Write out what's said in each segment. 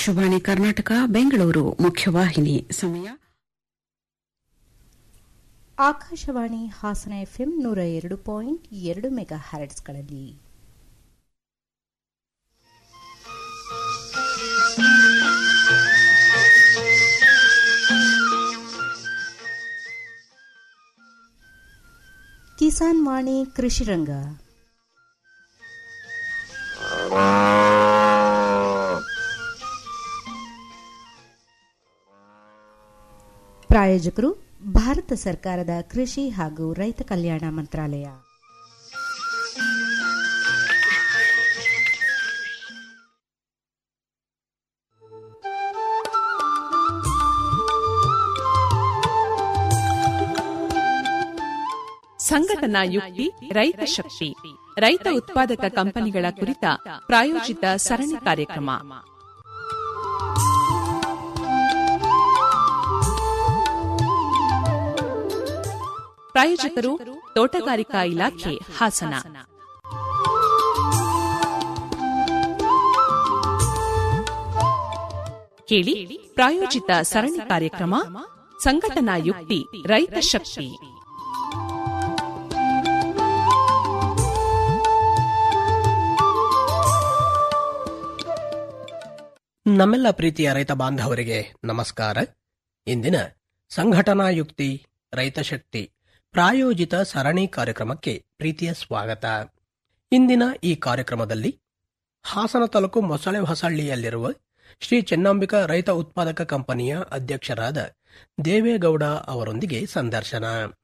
ಆಕಾಶವಾಣಿ ಕರ್ನಾಟಕ ಬೆಂಗಳೂರು ಮುಖ್ಯವಾಹಿನಿ ಸಮಯ ಆಕಾಶವಾಣಿ ಹಾಸನ ಎಫ್ಎಂ ನೂರ ಎರಡು ಪಾಯಿಂಟ್ ಎರಡು ಮೆಗಾ ಹ್ಯಾರಟ್ಸ್ಗಳಲ್ಲಿ ಕಿಸಾನ್ ವಾಣಿ ಕೃಷಿ ರಂಗ ಪ್ರಾಯೋಜಕರು ಭಾರತ ಸರ್ಕಾರದ ಕೃಷಿ ಹಾಗೂ ರೈತ ಕಲ್ಯಾಣ ಮಂತ್ರಾಲಯ ಸಂಘಟನಾ ಯುಕ್ತಿ ರೈತ ಶಕ್ತಿ ರೈತ ಉತ್ಪಾದಕ ಕಂಪನಿಗಳ ಕುರಿತ ಪ್ರಾಯೋಜಿತ ಸರಣಿ ಕಾರ್ಯಕ್ರಮ ಪ್ರಾಯೋಜಕರು ತೋಟಗಾರಿಕಾ ಇಲಾಖೆ ಹಾಸನ ಕೇಳಿ ಪ್ರಾಯೋಜಿತ ಸರಣಿ ಕಾರ್ಯಕ್ರಮ ಸಂಘಟನಾ ಯುಕ್ತಿ ರೈತ ಶಕ್ತಿ ನಮ್ಮೆಲ್ಲ ಪ್ರೀತಿಯ ರೈತ ಬಾಂಧವರಿಗೆ ನಮಸ್ಕಾರ ಇಂದಿನ ಸಂಘಟನಾ ಯುಕ್ತಿ ರೈತ ಶಕ್ತಿ ಪ್ರಾಯೋಜಿತ ಸರಣಿ ಕಾರ್ಯಕ್ರಮಕ್ಕೆ ಪ್ರೀತಿಯ ಸ್ವಾಗತ ಇಂದಿನ ಈ ಕಾರ್ಯಕ್ರಮದಲ್ಲಿ ಹಾಸನ ತಾಲೂಕು ಮೊಸಳೆ ಹೊಸಳ್ಳಿಯಲ್ಲಿರುವ ಶ್ರೀ ಚೆನ್ನಂಬಿಕಾ ರೈತ ಉತ್ಪಾದಕ ಕಂಪನಿಯ ಅಧ್ಯಕ್ಷರಾದ ದೇವೇಗೌಡ ಅವರೊಂದಿಗೆ ಸಂದರ್ಶನ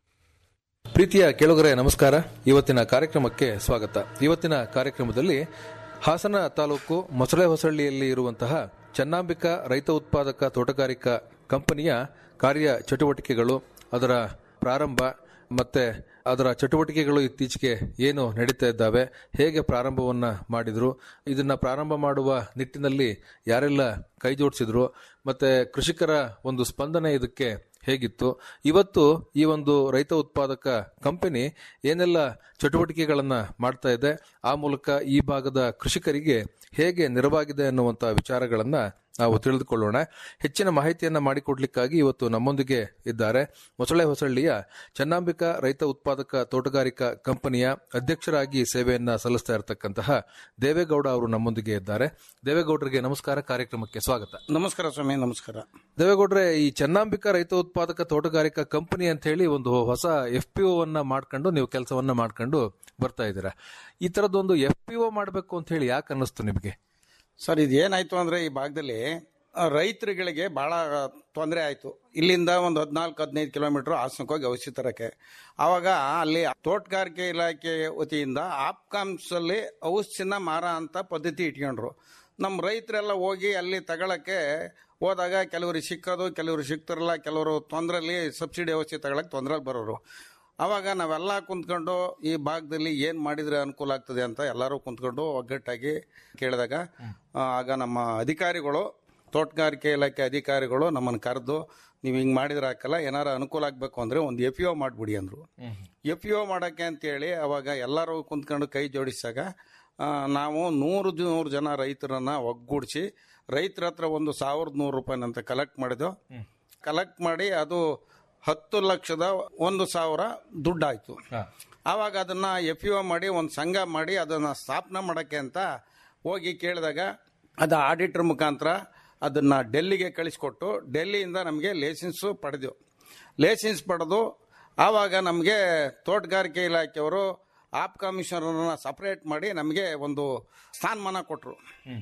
ಪ್ರೀತಿಯ ಕೆಳಗರೆ ನಮಸ್ಕಾರ ಇವತ್ತಿನ ಕಾರ್ಯಕ್ರಮಕ್ಕೆ ಸ್ವಾಗತ ಇವತ್ತಿನ ಕಾರ್ಯಕ್ರಮದಲ್ಲಿ ಹಾಸನ ತಾಲೂಕು ಮೊಸಳೆ ಹೊಸಳ್ಳಿಯಲ್ಲಿ ಇರುವಂತಹ ಚೆನ್ನಾಂಬಿಕಾ ರೈತ ಉತ್ಪಾದಕ ತೋಟಗಾರಿಕಾ ಕಂಪನಿಯ ಕಾರ್ಯ ಚಟುವಟಿಕೆಗಳು ಅದರ ಪ್ರಾರಂಭ ಮತ್ತೆ ಅದರ ಚಟುವಟಿಕೆಗಳು ಇತ್ತೀಚೆಗೆ ಏನು ನಡೀತಾ ಇದ್ದಾವೆ ಹೇಗೆ ಪ್ರಾರಂಭವನ್ನ ಮಾಡಿದ್ರು ಇದನ್ನ ಪ್ರಾರಂಭ ಮಾಡುವ ನಿಟ್ಟಿನಲ್ಲಿ ಯಾರೆಲ್ಲ ಕೈ ಜೋಡಿಸಿದ್ರು ಮತ್ತೆ ಕೃಷಿಕರ ಒಂದು ಸ್ಪಂದನೆ ಇದಕ್ಕೆ ಹೇಗಿತ್ತು ಇವತ್ತು ಈ ಒಂದು ರೈತ ಉತ್ಪಾದಕ ಕಂಪನಿ ಏನೆಲ್ಲ ಚಟುವಟಿಕೆಗಳನ್ನ ಮಾಡ್ತಾ ಇದೆ ಆ ಮೂಲಕ ಈ ಭಾಗದ ಕೃಷಿಕರಿಗೆ ಹೇಗೆ ನೆರವಾಗಿದೆ ಅನ್ನುವಂತ ವಿಚಾರಗಳನ್ನ ನಾವು ತಿಳಿದುಕೊಳ್ಳೋಣ ಹೆಚ್ಚಿನ ಮಾಹಿತಿಯನ್ನ ಮಾಡಿಕೊಡ್ಲಿಕ್ಕಾಗಿ ಇವತ್ತು ನಮ್ಮೊಂದಿಗೆ ಇದ್ದಾರೆ ಮೊಸಳೆ ಹೊಸಳ್ಳಿಯ ಚೆನ್ನಾಂಬಿಕಾ ರೈತ ಉತ್ಪಾದಕ ತೋಟಗಾರಿಕಾ ಕಂಪನಿಯ ಅಧ್ಯಕ್ಷರಾಗಿ ಸೇವೆಯನ್ನ ಸಲ್ಲಿಸ್ತಾ ಇರತಕ್ಕಂತಹ ದೇವೇಗೌಡ ಅವರು ನಮ್ಮೊಂದಿಗೆ ಇದ್ದಾರೆ ದೇವೇಗೌಡರಿಗೆ ನಮಸ್ಕಾರ ಕಾರ್ಯಕ್ರಮಕ್ಕೆ ಸ್ವಾಗತ ನಮಸ್ಕಾರ ಸ್ವಾಮಿ ನಮಸ್ಕಾರ ದೇವೇಗೌಡ್ರೆ ಈ ಚೆನ್ನಾಂಬಿಕಾ ರೈತ ಉತ್ಪಾದಕ ತೋಟಗಾರಿಕಾ ಕಂಪನಿ ಅಂತ ಹೇಳಿ ಒಂದು ಹೊಸ ಎಫ್ ಪಿ ಅನ್ನ ಮಾಡ್ಕೊಂಡು ನೀವು ಕೆಲಸವನ್ನ ಮಾಡ್ಕೊಂಡು ಬರ್ತಾ ಇದ್ದೀರಾ ಈ ತರದೊಂದು ಎಫ್ ಪಿ ಒ ಮಾಡಬೇಕು ಅಂತ ಹೇಳಿ ಯಾಕೆ ಅನ್ನಿಸ್ತು ನಿಮಗೆ ಸರ್ ಇದು ಏನಾಯ್ತು ಅಂದ್ರೆ ಈ ಭಾಗದಲ್ಲಿ ಆ, ರೈತರುಗಳಿಗೆ ಬಹಳ ತೊಂದರೆ ಆಯ್ತು ಇಲ್ಲಿಂದ ಒಂದು ಹದಿನಾಲ್ಕು ಹದಿನೈದು ಕಿಲೋಮೀಟರ್ ಹಾಸನಕ್ಕೆ ಹೋಗಿ ಔಷಧಿ ತರಕ್ಕೆ ಆವಾಗ ಅಲ್ಲಿ ತೋಟಗಾರಿಕೆ ಇಲಾಖೆ ವತಿಯಿಂದ ಆಪ್ಕಾಮ್ಸ್ ಅಲ್ಲಿ ಔಷಧಿನ ಮಾರ ಅಂತ ಪದ್ಧತಿ ಇಟ್ಕೊಂಡ್ರು ನಮ್ಮ ರೈತರೆಲ್ಲ ಹೋಗಿ ಅಲ್ಲಿ ತಗೊಳಕ್ಕೆ ಹೋದಾಗ ಕೆಲವರು ಸಿಕ್ಕೋದು ಕೆಲವರು ಸಿಕ್ತಿರಲ್ಲ ಕೆಲವರು ತೊಂದರೆಯಲ್ಲಿ ಸಬ್ಸಿಡಿ ಔಷಧಿ ತಗೊಳಕ್ಕೆ ತೊಂದರೆಗೆ ಬರೋರು ಅವಾಗ ನಾವೆಲ್ಲ ಕುಂತ್ಕೊಂಡು ಈ ಭಾಗದಲ್ಲಿ ಏನು ಮಾಡಿದ್ರೆ ಅನುಕೂಲ ಆಗ್ತದೆ ಅಂತ ಎಲ್ಲರೂ ಕುಂತ್ಕೊಂಡು ಒಗ್ಗಟ್ಟಾಗಿ ಕೇಳಿದಾಗ ಆ, ಆಗ ನಮ್ಮ ಅಧಿಕಾರಿಗಳು ತೋಟಗಾರಿಕೆ ಇಲಾಖೆ ಅಧಿಕಾರಿಗಳು ನಮ್ಮನ್ನು ಕರೆದು ನೀವು ಹಿಂಗೆ ಮಾಡಿದ್ರೆ ಹಾಕಲ್ಲ ಏನಾರ ಅನುಕೂಲ ಆಗಬೇಕು ಅಂದರೆ ಒಂದು ಎಫ್ ಇ ಮಾಡಿಬಿಡಿ ಅಂದರು ಎಫ್ ಇ ಮಾಡೋಕ್ಕೆ ಅಂತೇಳಿ ಅವಾಗ ಎಲ್ಲರೂ ಕುಂತ್ಕೊಂಡು ಕೈ ಜೋಡಿಸಿದಾಗ ಆ, ನಾವು ನೂರು ಜ- ನೂರು ಜನ ರೈತರನ್ನ ಒಗ್ಗೂಡಿಸಿ ರೈತರ ಹತ್ರ ಒಂದು ಸಾವಿರದ ನೂರು ರೂಪಾಯಿನಂತ ಕಲೆಕ್ಟ್ ಮಾಡಿದ್ವು ಕಲೆಕ್ಟ್ ಮಾಡಿ ಅದು ಹತ್ತು ಲಕ್ಷದ ಒಂದು ಸಾವಿರ ದುಡ್ಡಾಯ್ತು ಆವಾಗ ಅದನ್ನ ಎಫ್ ಯು ಮಾಡಿ ಒಂದು ಸಂಘ ಮಾಡಿ ಅದನ್ನ ಸ್ಥಾಪನೆ ಮಾಡಕ್ಕೆ ಅಂತ ಹೋಗಿ ಕೇಳಿದಾಗ ಅದು ಆಡಿಟರ್ ಮುಖಾಂತರ ಅದನ್ನ ಡೆಲ್ಲಿಗೆ ಕಳಿಸ್ಕೊಟ್ಟು ಡೆಲ್ಲಿಯಿಂದ ನಮಗೆ ಲೈಸೆನ್ಸು ಪಡೆದೆವು ಲೈಸೆನ್ಸ್ ಪಡೆದು ಆವಾಗ ನಮಗೆ ತೋಟಗಾರಿಕೆ ಇಲಾಖೆಯವರು ಆಪ್ ಕಮಿಷನರ್ನ ಸಪರೇಟ್ ಮಾಡಿ ನಮಗೆ ಒಂದು ಸ್ಥಾನಮಾನ ಕೊಟ್ಟರು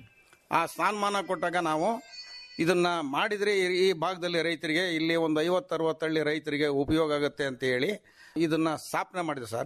ಆ ಸ್ಥಾನಮಾನ ಕೊಟ್ಟಾಗ ನಾವು ಇದನ್ನ ಮಾಡಿದ್ರೆ ಈ- ಈ ಭಾಗದಲ್ಲಿ ರೈತರಿಗೆ ಇಲ್ಲಿ ಒಂದು ಐವತ್ತು ಅರವತ್ತು ಹಳ್ಳಿ ರೈತರಿಗೆ ಉಪಯೋಗ ಆಗುತ್ತೆ ಅಂತ ಹೇಳಿ ಇದನ್ನ ಸ್ಥಾಪನೆ ಮಾಡಿದೆ ಸರ್